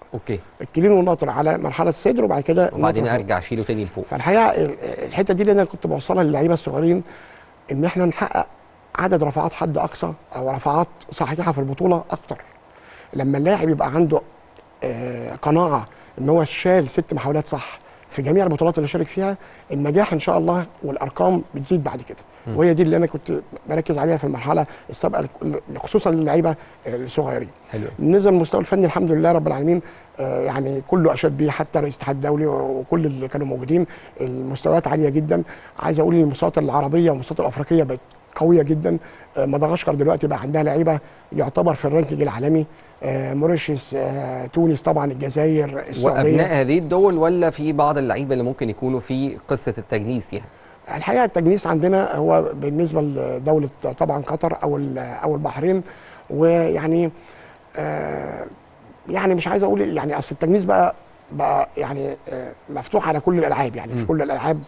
اوكي الكلين والنطر على مرحله الصدر وبعد كده وبعدين النطر فوق. ارجع اشيله تاني لفوق فالحقيقه ال- الحته دي اللي انا كنت بوصلها للعيبه الصغيرين ان احنا نحقق عدد رفعات حد اقصى او رفعات صحيحه في البطوله اكتر لما اللاعب يبقى عنده آه، قناعه ان هو شال ست محاولات صح في جميع البطولات اللي شارك فيها النجاح ان شاء الله والارقام بتزيد بعد كده وهي دي اللي انا كنت بركز عليها في المرحله السابقه ل- خصوصا للعيبه الصغيرين حلو بالنسبه للمستوى الفني الحمد لله رب العالمين آه، يعني كله اشاد بيه حتى رئيس الاتحاد الدولي وكل اللي كانوا موجودين المستويات عاليه جدا عايز اقول ان المستويات العربيه والمستويات الافريقيه بقت قويه جدا آه، مدغشقر دلوقتي بقى عندها لعيبه يعتبر في الرانكينج العالمي آه، موريشيوس آه، تونس طبعا الجزائر السعوديه وابناء هذه الدول ولا في بعض اللعيبه اللي ممكن يكونوا في قصه التجنيس يعني الحقيقه التجنيس عندنا هو بالنسبه لدوله طبعا قطر او ال- او البحرين ويعني آه يعني مش عايز اقول يعني اصل التجنيس بقى بقى يعني آه مفتوح على كل الالعاب يعني في كل الالعاب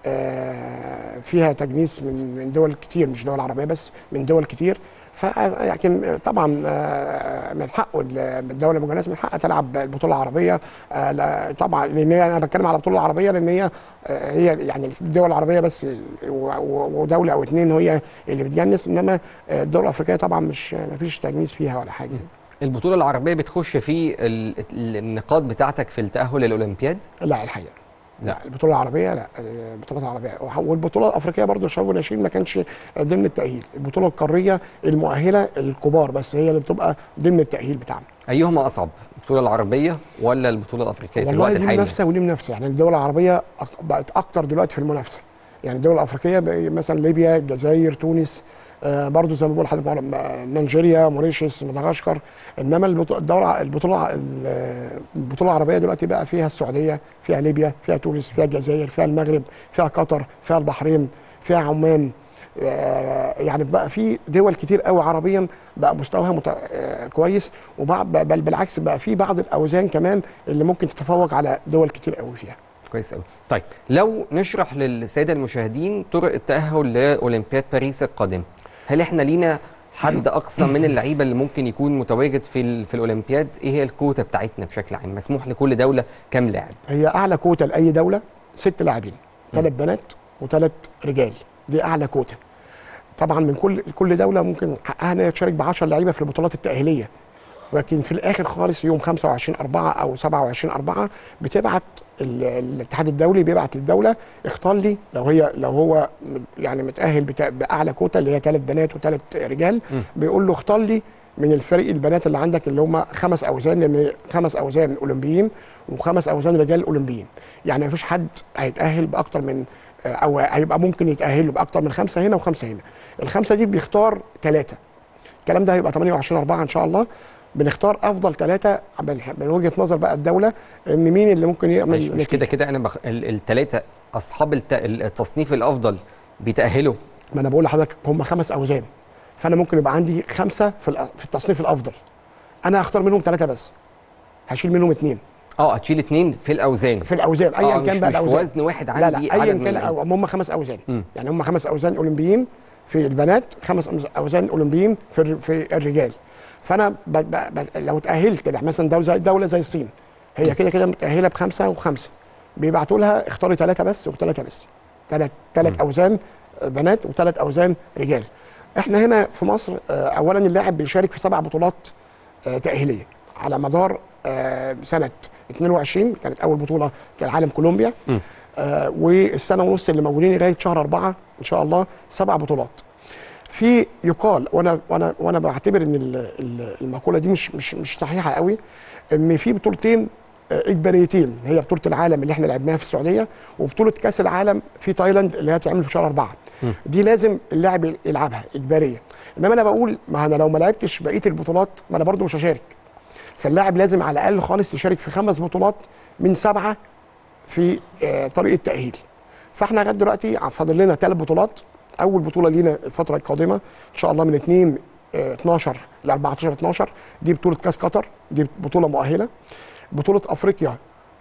آه فيها تجنيس من من دول كتير مش دول عربيه بس من دول كتير ف لكن طبعا آه، من حقه ال- الدوله المجنسه من حقها تلعب البطوله العربيه آه، لا- طبعا لان هي انا بتكلم على البطوله العربيه لان هي آه، هي يعني الدول العربيه بس و- و- ودوله او اتنين هي اللي بتجنس انما آه، الدول الافريقيه طبعا مش ما فيش تجنيس فيها ولا حاجه البطوله العربيه بتخش في ال- ال- النقاط بتاعتك في التاهل للاولمبياد لا الحقيقه لا. لا البطوله العربيه لا البطولات العربيه والبطوله الافريقيه برضو الشباب والناشئين ما كانش ضمن التاهيل البطوله القاريه المؤهله الكبار بس هي اللي بتبقى ضمن التاهيل بتاعنا ايهما اصعب البطوله العربيه ولا البطوله الافريقيه في والله الوقت دي الحالي منافسه ودي منافسه يعني الدول العربيه أك- بقت اكتر دلوقتي في المنافسه يعني الدول الافريقيه بقى مثلا ليبيا الجزائر تونس آه برضو زي ما بقول لحضرتك م- نيجيريا موريشيوس مدغشقر انما البطو- الدوره البطوله ال- البطوله العربيه دلوقتي بقى فيها السعوديه فيها ليبيا فيها تونس فيها الجزائر فيها المغرب فيها قطر فيها البحرين فيها عمان آه، يعني بقى في دول كتير قوي عربيا بقى مستواها مت... آه، كويس وبعض بل بالعكس بقى في بعض الاوزان كمان اللي ممكن تتفوق على دول كتير قوي فيها كويس قوي طيب لو نشرح للساده المشاهدين طرق التاهل لاولمبياد باريس القادمه هل احنا لينا حد اقصى من اللعيبه اللي ممكن يكون متواجد في ال- في الاولمبياد ايه هي الكوتا بتاعتنا بشكل عام مسموح لكل دوله كام لاعب هي اعلى كوتا لاي دوله ست لاعبين ثلاث بنات وثلاث رجال دي اعلى كوتا طبعا من كل كل دوله ممكن حقها ان هي تشارك ب 10 لعيبه في البطولات التاهيليه ولكن في الاخر خالص يوم 25 4 او 27 4 بتبعت ال- الاتحاد الدولي بيبعت للدوله اختار لي لو هي لو هو م- يعني متاهل بتا- باعلى كوتا اللي هي ثلاث بنات وثلاث رجال بيقول له اختار لي من الفريق البنات اللي عندك اللي هم خمس اوزان لان خمس اوزان اولمبيين وخمس اوزان رجال اولمبيين يعني مفيش حد هيتاهل باكتر من او هيبقى ممكن يتاهل له باكتر من خمسه هنا وخمسه هنا الخمسه دي بيختار ثلاثه الكلام ده هيبقى 28 4 ان شاء الله بنختار افضل ثلاثه من من وجهه نظر بقى الدوله ان مين اللي ممكن مش, يعمل مش نتيجة. كده كده انا بخ... الثلاثه اصحاب الت... التصنيف الافضل بيتاهلوا ما انا بقول لحضرتك هم خمس اوزان فانا ممكن يبقى عندي خمسه في الأ- في التصنيف الافضل انا هختار منهم ثلاثه بس هشيل منهم اثنين اه هتشيل اثنين في الاوزان في الاوزان ايا آه، كان مش- بقى مش في الاوزان وزن واحد لا عندي لا عدد ايا من كان اللعيبة. أو هم خمس اوزان مم. يعني هم خمس اوزان اولمبيين في البنات خمس أمز- اوزان اولمبيين في الر- في الرجال فانا ب ب ب لو اتاهلت يعني مثلا دوله زي دوله زي الصين هي كده كده متاهله بخمسه وخمسه بيبعتوا لها اختاري ثلاثه بس وثلاثه بس ثلاث ثلاث اوزان بنات وثلاث اوزان رجال احنا هنا في مصر آه، اولا اللاعب بيشارك في سبع بطولات آه، تاهيليه على مدار آه، سنه 22 كانت اول بطوله كان العالم كولومبيا مم. آه، والسنه ونص اللي موجودين لغايه شهر أربعة ان شاء الله سبع بطولات في يقال وانا وانا وانا بعتبر ان ال- ال- المقوله دي مش مش مش صحيحه قوي ان في بطولتين آه، اجباريتين هي بطوله العالم اللي احنا لعبناها في السعوديه وبطوله كاس العالم في تايلاند اللي هتعمل في شهر أربعة دي لازم اللاعب يلعبها اجباريه انما انا بقول ما انا لو ما لعبتش بقيه البطولات ما انا برضو مش هشارك فاللاعب لازم على الاقل خالص يشارك في خمس بطولات من سبعه في آه، طريق التاهيل فاحنا لغايه دلوقتي فاضل لنا ثلاث بطولات اول بطوله لينا الفتره القادمه ان شاء الله من 2 آه، 12 ل 14 12 دي بطوله كاس قطر دي بطوله مؤهله بطوله افريقيا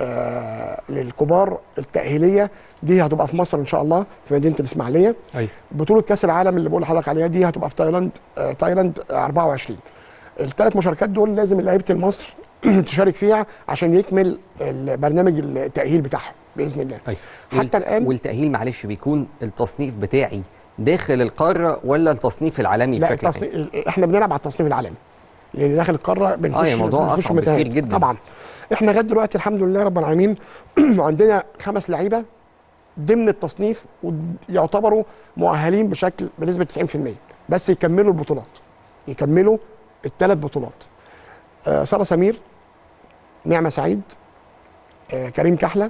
آه للكبار التاهيليه دي هتبقى في مصر ان شاء الله في مدينه الاسماعيليه ايوه بطوله كاس العالم اللي بقول لحضرتك عليها دي هتبقى في تايلاند آه تايلاند آه 24 الثلاث مشاركات دول لازم لعيبه مصر تشارك فيها عشان يكمل البرنامج التاهيل بتاعهم باذن الله أيوة. حتى والت- الان والتاهيل معلش بيكون التصنيف بتاعي داخل القاره ولا التصنيف العالمي لا بشكل عام؟ التصنيف احنا بنلعب على التصنيف العالمي لان داخل القاره بنخش يا موضوع بنخش أصعب بكتير متاهل. جدا. طبعا احنا لغايه دلوقتي الحمد لله رب العالمين عندنا خمس لعيبه ضمن التصنيف ويعتبروا مؤهلين بشكل بنسبه 90% بس يكملوا البطولات يكملوا الثلاث بطولات آه ساره سمير نعمه سعيد آه كريم كحله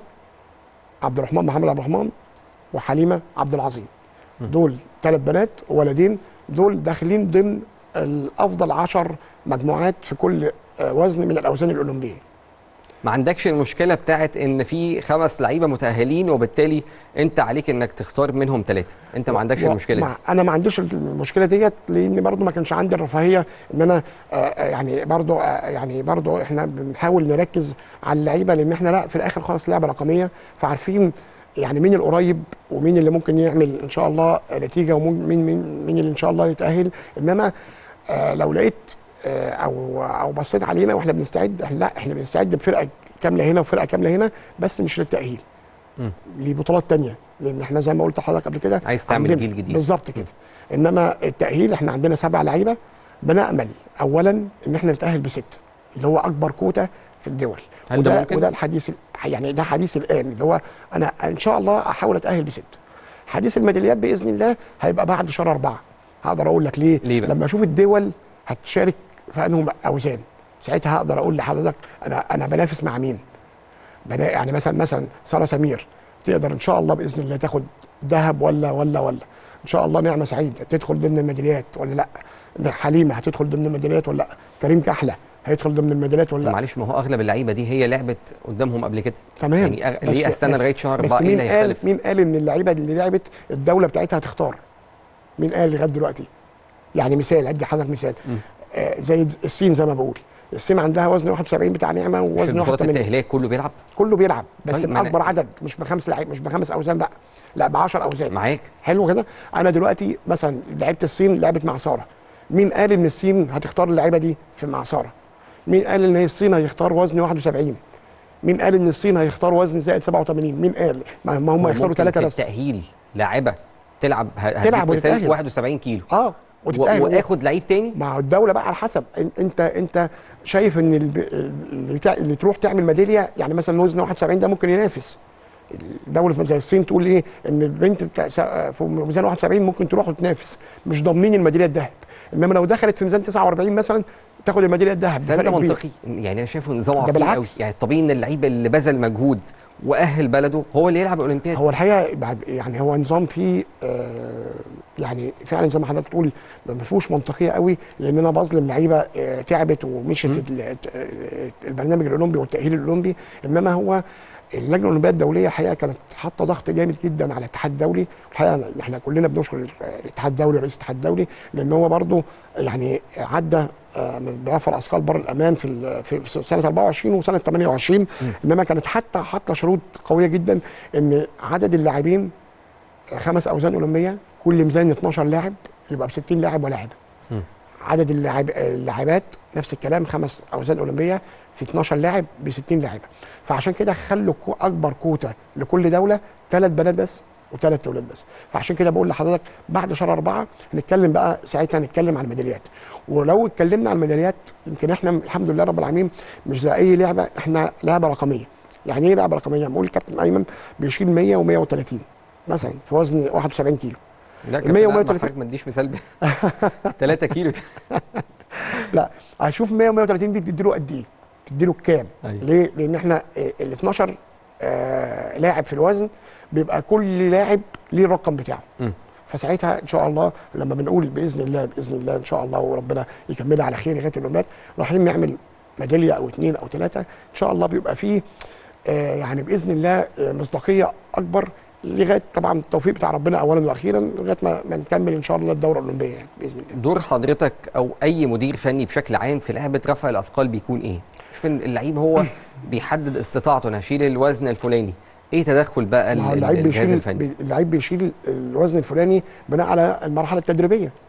عبد الرحمن محمد عبد الرحمن وحليمه عبد العظيم دول ثلاث بنات وولدين دول داخلين ضمن الافضل عشر مجموعات في كل آه، وزن من الاوزان الاولمبيه ما عندكش المشكله بتاعت ان في خمس لعيبه متاهلين وبالتالي انت عليك انك تختار منهم ثلاثه انت ما عندكش و- المشكله دي مع- انا ما عنديش المشكله ديت لان برضو ما كانش عندي الرفاهيه ان انا آه، آه، يعني برضو آه، يعني برضو احنا بنحاول نركز على اللعيبه لان احنا لا في الاخر خالص لعبه رقميه فعارفين يعني مين القريب ومين اللي ممكن يعمل ان شاء الله نتيجه ومين مين مين, مين اللي ان شاء الله يتاهل انما آه، لو لقيت آه، او او بصيت علينا واحنا بنستعد إحنا- لا احنا بنستعد بفرقه كامله هنا وفرقه كامله هنا بس مش للتاهيل لبطولات تانية لان احنا زي ما قلت لحضرتك قبل كده عايز تعمل عندنا- جيل جديد. بالظبط كده انما التاهيل احنا عندنا سبع لعيبه بنامل اولا ان احنا نتاهل بست اللي هو اكبر كوتا في الدول هل ده وده ممكن؟ وده الحديث يعني ده حديث الان اللي هو انا ان شاء الله احاول اتاهل بست حديث الميداليات باذن الله هيبقى بعد شهر اربعه هقدر اقول لك ليه ليه بقى؟ لما اشوف الدول هتشارك في انهم اوزان ساعتها هقدر اقول لحضرتك انا انا بنافس مع مين بنا يعني مثلا مثلا ساره سمير تقدر ان شاء الله باذن الله تاخد ذهب ولا ولا ولا ان شاء الله نعمه سعيد تدخل ضمن الميداليات ولا لا حليمه هتدخل ضمن الميداليات ولا لا كريم كحله هيدخل ضمن الميداليات ولا لا معلش ما هو اغلب اللعيبه دي هي لعبت قدامهم قبل كده تمام يعني أغ... بس- ليه استنى بس- لغايه شهر بس اربعه ايه مين اللي قال هيختلف مين قال ان اللعيبه اللي لعبت الدوله بتاعتها هتختار مين قال لغايه دلوقتي يعني مثال ادي حضرتك مثال آه زي الصين زي ما بقول الصين عندها وزن 71 بتاع نعمه مش ووزن البطولات 81 التاهيليه كله بيلعب كله بيلعب بس طيب، طيب ما أنا- باكبر عدد مش بخمس لعيب مش بخمس اوزان بقى لا ب 10 اوزان معاك حلو كده انا دلوقتي مثلا لعيبه الصين لعبت مع ساره مين قال ان الصين هتختار اللعيبه دي في مع ساره مين قال ان هي الصين هيختار وزن 71 مين قال ان الصين هيختار وزن زائد 87 مين قال ما ما هم هو هيختاروا ممكن ثلاثه في بس التاهيل لاعبه تلعب ه- هديك تلعب مثال وتتأهل. 71 كيلو اه و... وتتاهل واخد لعيب تاني مع الدوله بقى على حسب إن- انت انت شايف ان الب- اللي, تع- اللي تروح تعمل ميداليه يعني مثلا وزن 71 ده ممكن ينافس الدوله زي الصين تقول ايه ان البنت بتاع سا- في ميزان 71 ممكن تروح وتنافس مش ضامنين الميداليه الذهب انما لو دخلت في ميزان 49 مثلا تاخد الميداليه الذهب بس ده بفرق كبير. منطقي يعني انا شايفه نظام ده عقيم قوي بالعكس. يعني الطبيعي ان اللعيب اللي بذل مجهود واهل بلده هو اللي يلعب الاولمبياد هو الحقيقه بعد يعني هو نظام فيه آه يعني فعلا زي ما حضرتك بتقول ما فيهوش منطقيه قوي لان انا بظلم لعيبه آه تعبت ومشت ال- آه، البرنامج الاولمبي والتاهيل الاولمبي انما هو اللجنه الاولمبيه الدوليه الحقيقه كانت حاطه ضغط جامد جدا على الاتحاد الدولي الحقيقه احنا كلنا بنشكر الاتحاد الدولي رئيس الاتحاد الدولي لان هو برضه يعني عدى آه، من برفع اثقال بر الامان في ال- في سنه 24 وسنه 28 انما كانت حتى حاطه شروط قويه جدا ان عدد اللاعبين خمس اوزان اولمبيه كل ميزان 12 لاعب يبقى ب 60 لاعب ولاعب عدد اللاعب اللاعبات نفس الكلام خمس اوزان اولمبيه في 12 لاعب ب 60 لاعبه فعشان كده خلوا كو- اكبر كوتا لكل دوله ثلاث بنات بس وثلاث اولاد بس فعشان كده بقول لحضرتك بعد شهر اربعه هنتكلم بقى ساعتها هنتكلم عن الميداليات ولو اتكلمنا عن الميداليات يمكن احنا الحمد لله رب العالمين مش زي اي لعبه احنا لعبه رقميه يعني ايه لعبه رقميه؟ بقول كابتن ايمن بيشيل 100 و130 مثلا في وزن 71 كيلو لا ال 100 و 130 130 ما تديش مثال 3 كيلو لا هشوف 100 و 130 دي تديله قد ايه؟ تديله كام؟ أيوة. ليه؟ لان احنا آه، ال 12 آه لاعب في الوزن بيبقى كل لاعب ليه الرقم بتاعه. مم. فساعتها ان شاء الله لما بنقول باذن الله باذن الله ان شاء الله وربنا يكملها على خير لغايه الاولمبياد رايحين نعمل ميداليه او اثنين او ثلاثه ان شاء الله بيبقى فيه آه يعني باذن الله آه مصداقيه اكبر لغايه طبعا التوفيق بتاع ربنا اولا واخيرا لغايه ما, ما نكمل ان شاء الله الدوره الاولمبيه يعني باذن الله. دور حضرتك او اي مدير فني بشكل عام في لعبه رفع الاثقال بيكون ايه؟ شوف إن اللعيب هو بيحدد استطاعته انا هشيل الوزن الفلاني ايه تدخل بقى ما هو ال- اللعيب الجهاز بيشيل الفني؟ بي- اللعيب بيشيل الوزن الفلاني بناء على المرحله التدريبيه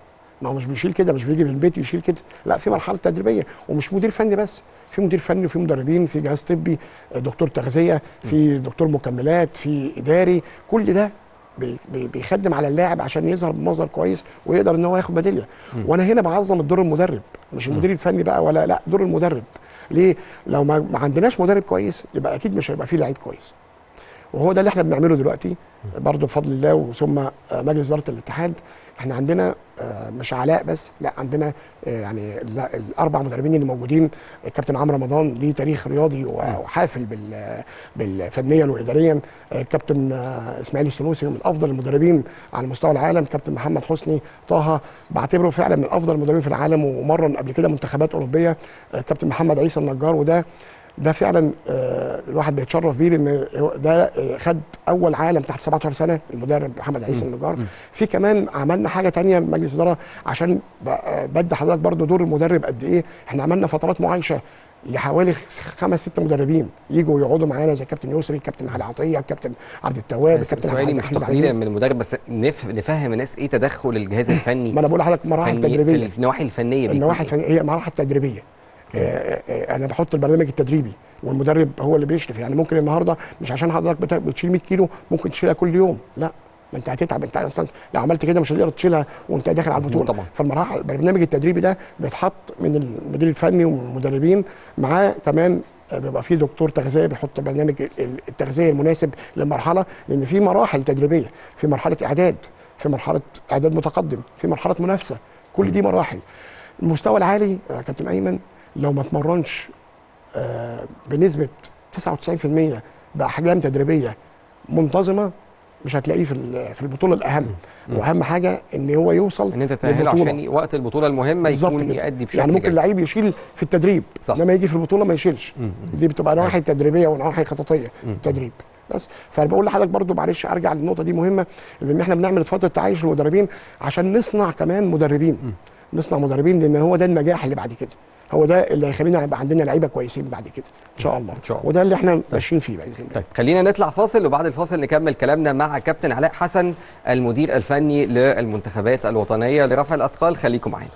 ما هو مش بيشيل كده مش بيجي من البيت يشيل كده لا في مرحله تدريبيه ومش مدير فني بس في مدير فني وفي مدربين في جهاز طبي دكتور تغذيه في دكتور مكملات في اداري كل ده بي- بي- بيخدم على اللاعب عشان يظهر بمظهر كويس ويقدر ان هو ياخد ميداليه وانا هنا بعظم الدور المدرب مش المدير الفني بقى ولا لا دور المدرب ليه لو ما ما عندناش مدرب كويس يبقى اكيد مش هيبقى فيه لعيب كويس وهو ده اللي احنا بنعمله دلوقتي برضه بفضل الله وثم آه، مجلس اداره الاتحاد احنا عندنا آه، مش علاء بس لا عندنا آه، يعني لا- الاربع مدربين اللي موجودين الكابتن عمرو رمضان ليه تاريخ رياضي و- وحافل بال بالفنيا واداريا آه، الكابتن آه، اسماعيل السنوسي من افضل المدربين على مستوى العالم كابتن محمد حسني طه بعتبره فعلا من افضل المدربين في العالم ومرن قبل كده منتخبات اوروبيه آه، كابتن محمد عيسى النجار وده ده فعلا آه، الواحد بيتشرف بيه لان هو ده آه، خد اول عالم تحت 17 سنه المدرب محمد عيسى النجار في كمان عملنا حاجه تانية مجلس اداره عشان ب- آه، بدي حضرتك برضو دور المدرب قد ايه احنا عملنا فترات معايشه لحوالي خمس ست مدربين يجوا يقعدوا معانا زي كابتن يسري كابتن علي عطيه كابتن عبد التواب بس كابتن سؤالي أحمد مش أحمد تقليلا عزيز. من المدرب بس نف... نفهم الناس ايه تدخل الجهاز الفني ما انا بقول لحضرتك مراحل فني- تدريبيه في النواحي الفنيه بيكون النواحي إيه؟ الفنيه هي مراحل تدريبيه آه، آه، انا بحط البرنامج التدريبي والمدرب هو اللي بيشرف يعني ممكن النهارده مش عشان حضرتك بت- بتشيل 100 كيلو ممكن تشيلها كل يوم لا ما انت هتتعب انت اصلا لو عملت كده مش هتقدر تشيلها وانت داخل على مظبوط البطوله طبعا. فالمراحل البرنامج التدريبي ده بيتحط من المدير الفني والمدربين معاه كمان آه، بيبقى فيه دكتور تغذيه بيحط برنامج ال- التغذيه المناسب للمرحله لان في مراحل تدريبيه في مرحله اعداد في مرحله اعداد متقدم في مرحله منافسه كل دي مراحل المستوى العالي يا كابتن ايمن لو ما اتمرنش آه، بنسبه 99% باحجام تدريبيه منتظمه مش هتلاقيه في ال- في البطوله الاهم واهم حاجه ان هو يوصل ان انت تاهله للبطولة. عشان وقت البطوله المهمه بالظبط يكون كده. يأدي بشكل يعني ممكن جيد. لعيب يشيل في التدريب صح. لما يجي في البطوله ما يشيلش دي بتبقى نواحي تدريبيه ونواحي خططيه التدريب بس فانا بقول لحضرتك برضو معلش ارجع للنقطه دي مهمه لان احنا بنعمل فتره تعايش للمدربين عشان نصنع كمان مدربين نصنع مدربين لان هو ده النجاح اللي بعد كده هو ده اللي هيخلينا يبقى عندنا لعيبه كويسين بعد كده ان شاء الله إن شاء الله. وده اللي احنا ماشيين فيه باذن الله طيب خلينا نطلع فاصل وبعد الفاصل نكمل كلامنا مع كابتن علاء حسن المدير الفني للمنتخبات الوطنيه لرفع الاثقال خليكم معانا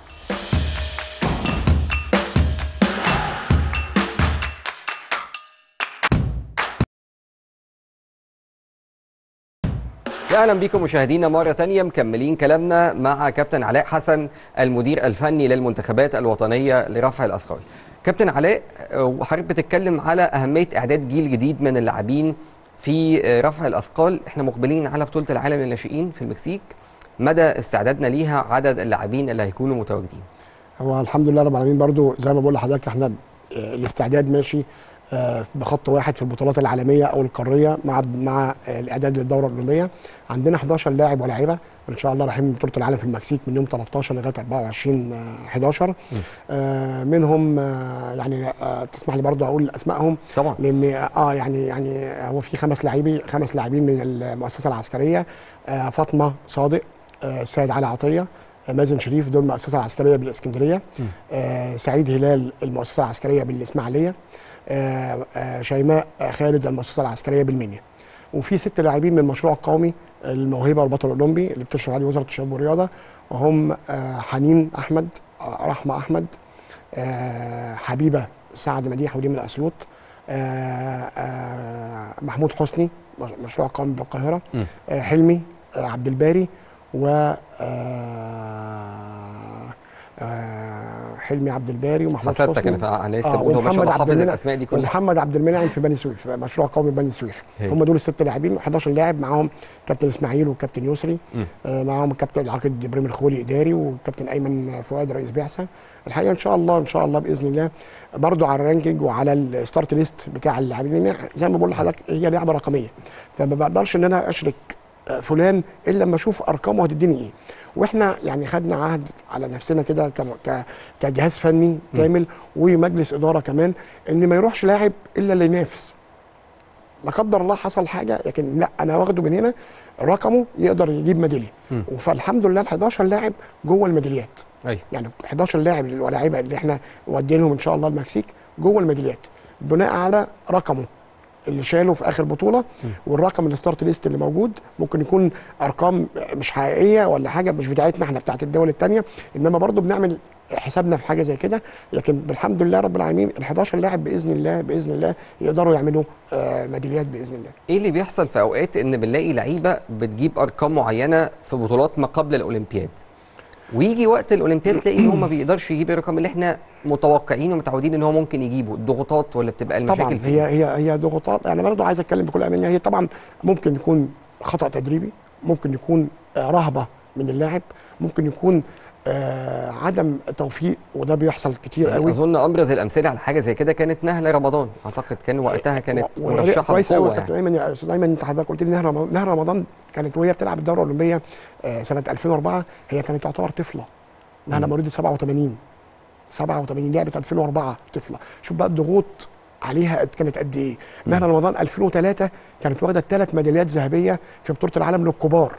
يا اهلا بكم مشاهدينا مره تانية مكملين كلامنا مع كابتن علاء حسن المدير الفني للمنتخبات الوطنيه لرفع الاثقال كابتن علاء آه، وحضرتك بتتكلم على اهميه اعداد جيل جديد من اللاعبين في آه، رفع الاثقال احنا مقبلين على بطوله العالم للناشئين في المكسيك مدى استعدادنا ليها عدد اللاعبين اللي هيكونوا متواجدين هو الحمد لله رب العالمين برضو زي ما بقول لحضرتك احنا آه، الاستعداد ماشي آه، بخط واحد في البطولات العالميه او القاريه مع مع آه، الاعداد للدوره الاولمبيه عندنا 11 لاعب ولاعيبه ان شاء الله رايحين بطوله العالم في المكسيك من يوم 13 لغايه 24 آه، 11 آه، منهم آه، يعني آه، تسمح لي برضو اقول اسمائهم طبعا لان اه يعني يعني هو في خمس لاعبين خمس لاعبين من المؤسسه العسكريه آه فاطمه صادق آه السيد علي عطيه آه مازن شريف دول المؤسسه العسكريه بالاسكندريه آه سعيد هلال المؤسسه العسكريه بالاسماعيليه آه آه شيماء خالد المؤسسه العسكريه بالمنيا وفي ست لاعبين من المشروع القومي الموهبه والبطل الاولمبي اللي بتشرف عليه وزاره الشباب والرياضه وهم آه حنين احمد آه رحمه احمد آه حبيبه سعد مديح ودي من اسيوط آه آه محمود حسني مش- مشروع قومي بالقاهره مم. آه حلمي آه عبد الباري و آه آه حلمي عبد الباري ومحمود حسدتك حسني انا انا لسه آه، بقول هو ما شاء ومحمد الله عبد حافظ المنعم- الاسماء دي كلها ومحمد عبد المنعم في بني سويف مشروع قومي بني سويف هي. هم دول الست لاعبين 11 لاعب معاهم كابتن اسماعيل وكابتن يسري مم. آه معاهم الكابتن العاقد ابراهيم الخولي اداري والكابتن ايمن فؤاد رئيس بعثه الحقيقه ان شاء الله ان شاء الله باذن الله برضو على الرانكينج وعلى الستارت ليست بتاع اللاعبين لان زي ما بقول لحضرتك هي لعبه رقميه فما بقدرش ان انا اشرك آه، فلان الا لما اشوف ارقامه هتديني ايه واحنا يعني خدنا عهد على نفسنا كده ك- ك- كجهاز فني كامل ومجلس اداره كمان ان ما يروحش لاعب الا اللي ينافس لا قدر الله حصل حاجه لكن لا انا واخده من هنا رقمه يقدر يجيب ميداليه مم. فالحمد لله ال 11 لاعب جوه الميداليات ايوه يعني 11 لاعب ولاعيبه اللي احنا مودينهم ان شاء الله المكسيك جوه الميداليات بناء على رقمه اللي شاله في اخر بطوله والرقم الستارت ليست اللي موجود ممكن يكون ارقام مش حقيقيه ولا حاجه مش بتاعتنا احنا بتاعت الدول الثانيه انما برضو بنعمل حسابنا في حاجه زي كده لكن بالحمد لله رب العالمين ال 11 لاعب باذن الله باذن الله يقدروا يعملوا آه، ميداليات باذن الله ايه اللي بيحصل في اوقات ان بنلاقي لعيبه بتجيب ارقام معينه في بطولات ما قبل الاولمبياد ويجي وقت الاولمبياد تلاقي ان هو ما بيقدرش يجيب الرقم اللي احنا متوقعين ومتعودين ان هو ممكن يجيبه الضغوطات ولا بتبقى المشاكل طبعا فين؟ هي هي هي ضغوطات انا برضه عايز اتكلم بكل امانه هي طبعا ممكن يكون خطا تدريبي ممكن يكون آه، رهبه من اللاعب ممكن يكون آه عدم توفيق وده بيحصل كتير يعني قوي اظن ابرز الامثله على حاجه زي كده كانت نهله رمضان اعتقد كان وقتها كانت و- و- مرشحه كويس قوي بقوه كابتن يعني. ايمن يا استاذ ايمن انت حضرتك قلت لي نهر رمضان نهر رمضان كانت وهي بتلعب الدوره الاولمبيه آه، سنه 2004 هي كانت تعتبر طفله نهله مواليد 87 87 لعبت 2004 طفله شوف بقى الضغوط عليها كانت قد ايه نهر رمضان 2003 كانت واخده ثلاث ميداليات ذهبيه في بطوله العالم للكبار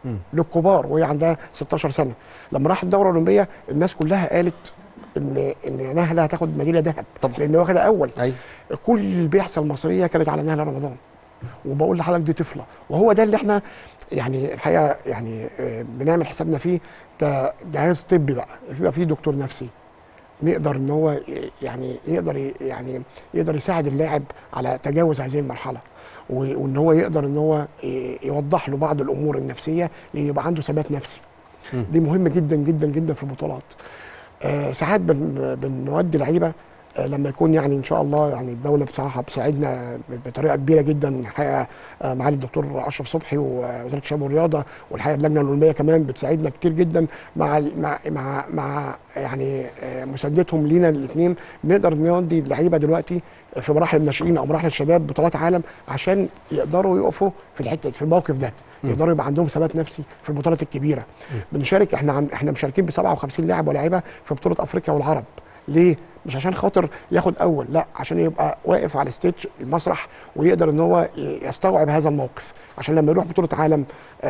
للكبار وهي عندها 16 سنه لما راحت الدوره الاولمبيه الناس كلها قالت ان ان نهله هتاخد ميداليه ذهب طبعا. لان واخده اول ايوه كل البعثه المصريه كانت على نهل رمضان وبقول لحضرتك دي طفله وهو ده اللي احنا يعني الحقيقه يعني آه، بنعمل حسابنا فيه كجهاز طبي بقى يبقى فيه دكتور نفسي نقدر ان هو ي- يعني يقدر ي- يعني يقدر يساعد اللاعب على تجاوز هذه المرحله و- وان هو يقدر ان هو ي- يوضح له بعض الامور النفسيه ليبقى عنده ثبات نفسي دي مهمه جدا جدا جدا في البطولات آه، ساعات بن بنودي لعيبه آه، لما يكون يعني ان شاء الله يعني الدوله بصراحه بتساعدنا بطريقه كبيره جدا الحقيقه آه، معالي الدكتور اشرف صبحي ووزاره الشباب والرياضه والحقيقه اللجنه الاولمبيه كمان بتساعدنا كتير جدا مع مع مع, مع يعني آه، مساندتهم لينا الاثنين بنقدر نودي اللعيبه دلوقتي في مراحل الناشئين او مراحل الشباب بطولات عالم عشان يقدروا يقفوا في الحته في الموقف ده يقدروا يبقى عندهم ثبات نفسي في البطولات الكبيره بنشارك احنا عن احنا مشاركين ب 57 لاعب ولاعيبه في بطوله افريقيا والعرب ليه مش عشان خاطر ياخد اول لا عشان يبقى واقف على ستيج المسرح ويقدر ان هو ي- يستوعب هذا الموقف عشان لما يروح بطوله عالم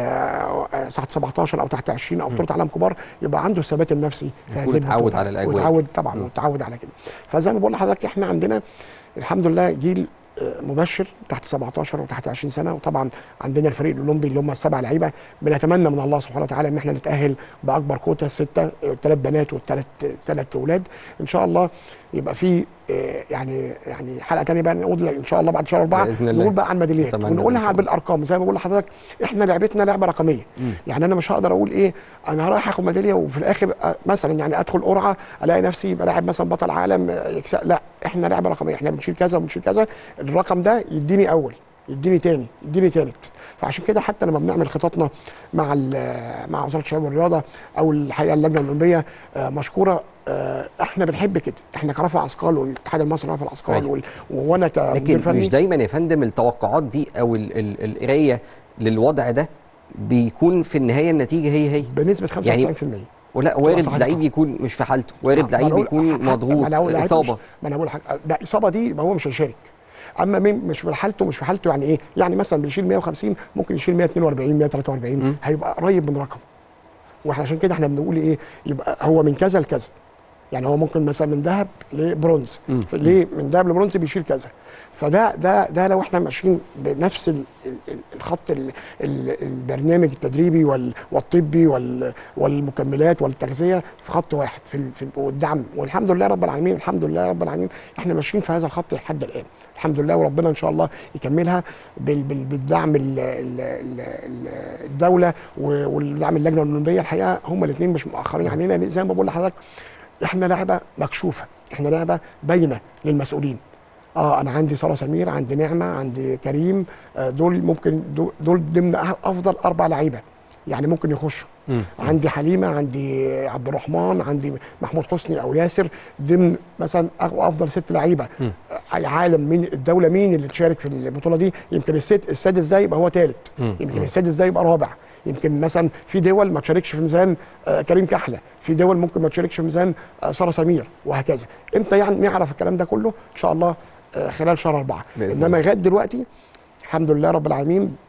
آه، آه، تحت 17 او تحت 20 او بطوله عالم كبار يبقى عنده الثبات النفسي في يكون هذه اتعود البطولة. على الأجواء دي. ويتعود طبعا ويتعود على كده فزي ما بقول لحضرتك احنا عندنا الحمد لله جيل آه، مبشر تحت 17 وتحت 20 سنه وطبعا عندنا الفريق الاولمبي اللي هم السبع لعيبه بنتمنى من الله سبحانه وتعالى ان احنا نتاهل باكبر كوتا سته ثلاث بنات والثلاث ثلاث اولاد ان شاء الله يبقى في آه، يعني يعني حلقه ثانيه بقى نقول ان شاء الله بعد شهر اربعه بإذن الله. نقول بقى عن ميداليات نتمنى ده إن ونقولها شاء الله. بالارقام زي ما بقول لحضرتك احنا لعبتنا لعبه رقميه يعني انا مش هقدر اقول ايه انا رايح اخد ميداليه وفي الاخر آه، مثلا يعني ادخل قرعه الاقي نفسي بلاعب مثلا بطل عالم آه، يكسب لا احنا لعبه رقميه احنا بنشيل كذا وبنشيل كذا الرقم ده يديني اول يديني تاني يديني تالت فعشان كده حتى لما بنعمل خططنا مع ال- مع وزاره الشباب والرياضه او الحقيقه اللجنه الاولمبيه آه، مشكوره آه، احنا بنحب كده احنا كرفع اثقال والاتحاد المصري لرفع الاثقال أيوة. وال- وانا كمدير لكن فني مش دايما يا فندم التوقعات دي او ال- ال- القرايه للوضع ده بيكون في النهايه النتيجه هي هي بنسبه 95% يعني ولا وارد صحيح. لعيب يكون مش في حالته وارد ما أنا لعيب أقول- يكون حتى- ما مضغوط أنا أقول لعيب اصابه مش ما انا بقول حاجه ده اصابه دي يبقى هو مش هيشارك اما مين مش في حالته مش في حالته يعني ايه يعني مثلا بيشيل 150 ممكن يشيل 142 143 هيبقى قريب من رقم واحنا عشان كده احنا بنقول ايه يبقى هو من كذا لكذا يعني هو ممكن مثلا من ذهب لبرونز ليه من ذهب لبرونز بيشيل كذا فده ده ده لو احنا ماشيين بنفس ال- ال- ال- الخط ال- ال- البرنامج التدريبي وال- والطبي وال- والمكملات والتغذيه في خط واحد في ال- في ال- والدعم والحمد لله رب العالمين الحمد لله رب العالمين احنا ماشيين في هذا الخط لحد الان الحمد لله وربنا ان شاء الله يكملها بال- بال- بالدعم ال- ال- ال- ال- الدوله و- والدعم اللجنه الاولمبيه الحقيقه هم الاثنين مش مؤخرين علينا زي ما بقول لحضرتك احنا لعبه مكشوفه احنا لعبه باينه للمسؤولين اه انا عندي ساره سمير عندي نعمه عندي كريم آه دول ممكن دول, دول ضمن أه- افضل اربع لعيبه يعني ممكن يخشوا عندي حليمه عندي عبد الرحمن عندي محمود حسني او ياسر ضمن مثلا أغ- افضل ست لعيبه آه، عالم مين الدوله مين اللي تشارك في البطوله دي يمكن الست السادس ده يبقى هو ثالث يمكن السادس ده يبقى رابع يمكن مثلا في دول ما تشاركش في ميزان آه، كريم كحله في دول ممكن ما تشاركش في ميزان آه، ساره سمير وهكذا امتى يعني نعرف الكلام ده كله ان شاء الله آه، خلال شهر أربعة بإذن انما الله. لغايه دلوقتي الحمد لله رب العالمين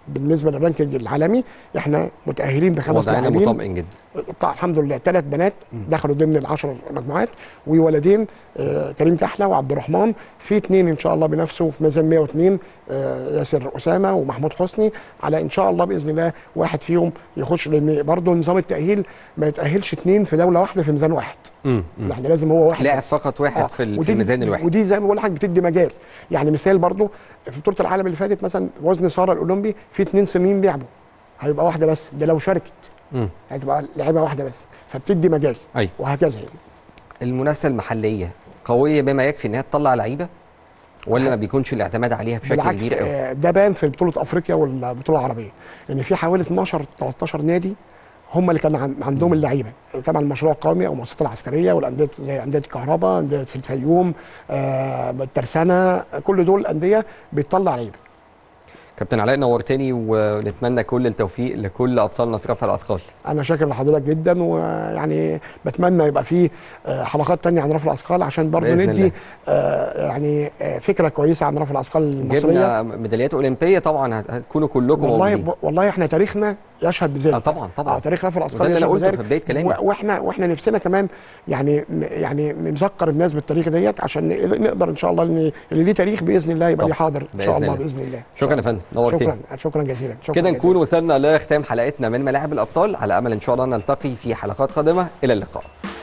بالنسبه للرانكينج العالمي احنا متاهلين بخمس وضعنا لاعبين مطمئن جدا طبعا الحمد لله ثلاث بنات دخلوا ضمن العشر مجموعات وولدين آه، كريم كحله وعبد الرحمن في اثنين ان شاء الله بنفسه في ميزان 102 آه، ياسر اسامه ومحمود حسني على ان شاء الله باذن الله واحد فيهم يخش لان برضه نظام التاهيل ما يتاهلش اثنين في دوله واحده في ميزان واحد مم. مم. يعني لازم هو واحد لاعب بس. فقط واحد آه، في ال- في ودي- الميزان الواحد ودي زي ما بقول لحضرتك بتدي مجال يعني مثال برضو في بطوله العالم اللي فاتت مثلا وزن ساره الاولمبي في اثنين صينيين بيلعبوا هيبقى واحده بس ده لو شاركت مم. هتبقى لعيبه واحده بس فبتدي مجال أيوة. وهكذا يعني المنافسه المحليه قويه بما يكفي ان هي تطلع لعيبه ولا ما بيكونش الاعتماد عليها بشكل بالعكس كبير قوي آه، ده بان في بطوله افريقيا والبطوله العربيه ان في حوالي 12 13 نادي هم اللي كان عن- عندهم اللعيبه طبعا المشروع القومي او المؤسسات العسكريه والانديه زي انديه الكهرباء انديه الفيوم آه، الترسانه كل دول انديه بتطلع لعيبه كابتن علاء نورتني ونتمنى كل التوفيق لكل ابطالنا في رفع الاثقال انا شاكر لحضرتك جدا ويعني بتمنى يبقى في آه، حلقات تانية عن رفع الاثقال عشان برضو بإذن ندي الله. آه، يعني آه، فكره كويسه عن رفع الاثقال المصريه جبنا ميداليات اولمبيه طبعا هت- هتكونوا كلكم والله موجودين والله احنا تاريخنا يشهد بذلك آه طبعا طبعا اه تاريخ رفع الاثقال وده اللي أنا يشهد قلته بذلك. في بداية كلامي. و- واحنا واحنا نفسنا كمان يعني يعني نذكر الناس بالتاريخ ديت عشان نقدر ان شاء الله إن اللي ليه تاريخ باذن الله يبقى ليه طبعا. حاضر ان بإذن شاء الله الله. باذن الله شكرا يا فندم نورتني شكرا شكرا جزيلا شكرا كده جزيلا. نكون وصلنا لختام حلقتنا من ملاعب الابطال على امل ان شاء الله نلتقي في حلقات قادمه الى اللقاء